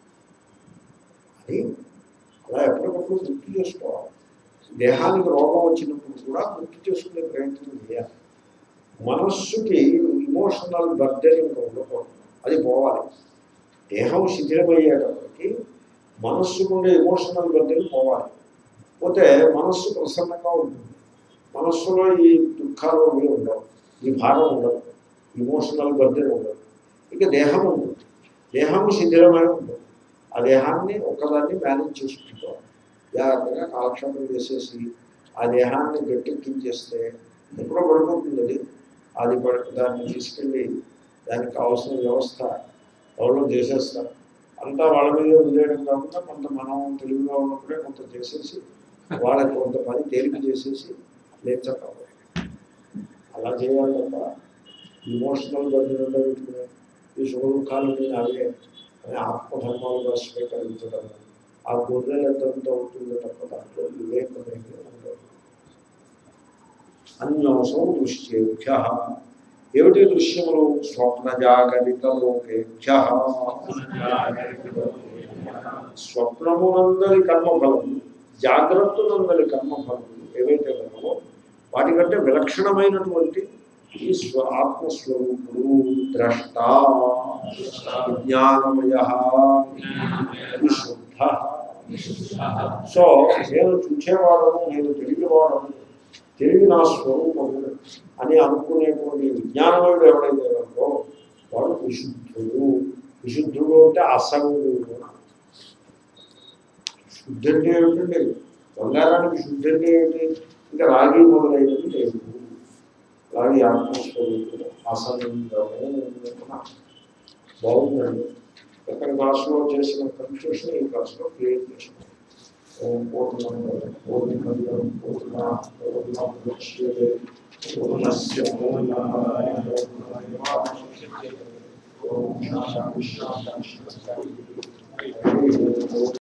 Speaker 2: అని అలా ఎప్పటికప్పుడు గుర్తు చేసుకోవాలి దేహానికి రోగం వచ్చినప్పుడు కూడా గుర్తు చేసుకునే ప్రయత్నం చేయాలి మనస్సుకి ఇమోషనల్ బర్డెన్ ఇంకా ఉండకూడదు అది పోవాలి దేహం శిథిలమయ్యేటప్పటికి మనస్సుకుండే ఇమోషనల్ బర్డెన్ పోవాలి పోతే మనస్సు ప్రసన్నంగా ఉంటుంది మనస్సులో ఈ దుఃఖాలు అవి ఉండవు ఈ భారం ఉండదు ఇమోషనల్ బర్డెన్ ఉండదు ఇక దేహం ఉంటుంది దేహం శిథిలమై ఉంటుంది ఆ దేహాన్ని ఒకదాన్ని మేనేజ్ చేసుకుంటాం జాగ్రత్తగా కాలక్షేపం చేసేసి ఆ దేహాన్ని గట్టెక్కించేస్తే ఎప్పుడో పడిపోతుంది అది అది పడి దాన్ని తీసుకెళ్ళి దానికి కావాల్సిన వ్యవస్థ ఎవరో చేసేస్తారు అంతా వాళ్ళ మీద వదిలేయడం కాకుండా కొంత మనం తెలివిగా ఉన్నప్పుడే కొంత చేసేసి వాళ్ళకి కొంత పని తేలిక చేసేసి లేచకపోయి అలా చేయాలి తప్ప ఇమోషనల్ బర్డెన్ పెట్టుకునే ఈ సుఖ దుఃఖాలు అవే అని ఆత్మధర్మాలుగా స్వీకరించడం ఆ గొర్రెలు ఎంతెంత ఉంటుందో తప్ప దాంట్లో వివేకమేమీ ఉండదు అన్యోసం దృశ్యేభ్య ఏమిటి దృశ్యములు స్వప్న జాగరిత లోకేభ్య స్వప్నమునందరి కర్మఫలము జాగ్రత్తనందరి కర్మఫలము ఏవైతే కలవో వాటికంటే విలక్షణమైనటువంటి ఈ స్వ ఆత్మస్వరూపుడు ద్రష్ట విజ్ఞానమయ విశుద్ధ సో నేను చూసేవాడము నేను తెలియవాడము తెలివి నా స్వరూపము అని అనుకునేటువంటి విజ్ఞానమయుడు ఎవడైతే ఉన్నాడో వాడు విశుద్ధుడు విశుద్ధుడు అంటే అసంగుడు శుద్ధి అంటే ఏమిటండి బంగారానికి శుద్ధి అంటే ఏమిటి ఇంకా రాగి మొదలైనవి లేదు రాగి ఆత్మస్వరూపుడు అసంగము బాగుందండి ఎక్కడ క్లాసులో చేసిన కన్ఫ్యూషన్ ఈ క్లాసులో క్లియర్ చేసిన ఓం పూర్ణమంగళ పూర్ణమంగళం పూర్ణ పూర్ణముద్యతే పూర్ణస్య పూర్ణమాదాయ పూర్ణమేవాశిష్యతే ఓం శాంతి శాంతి శాంతి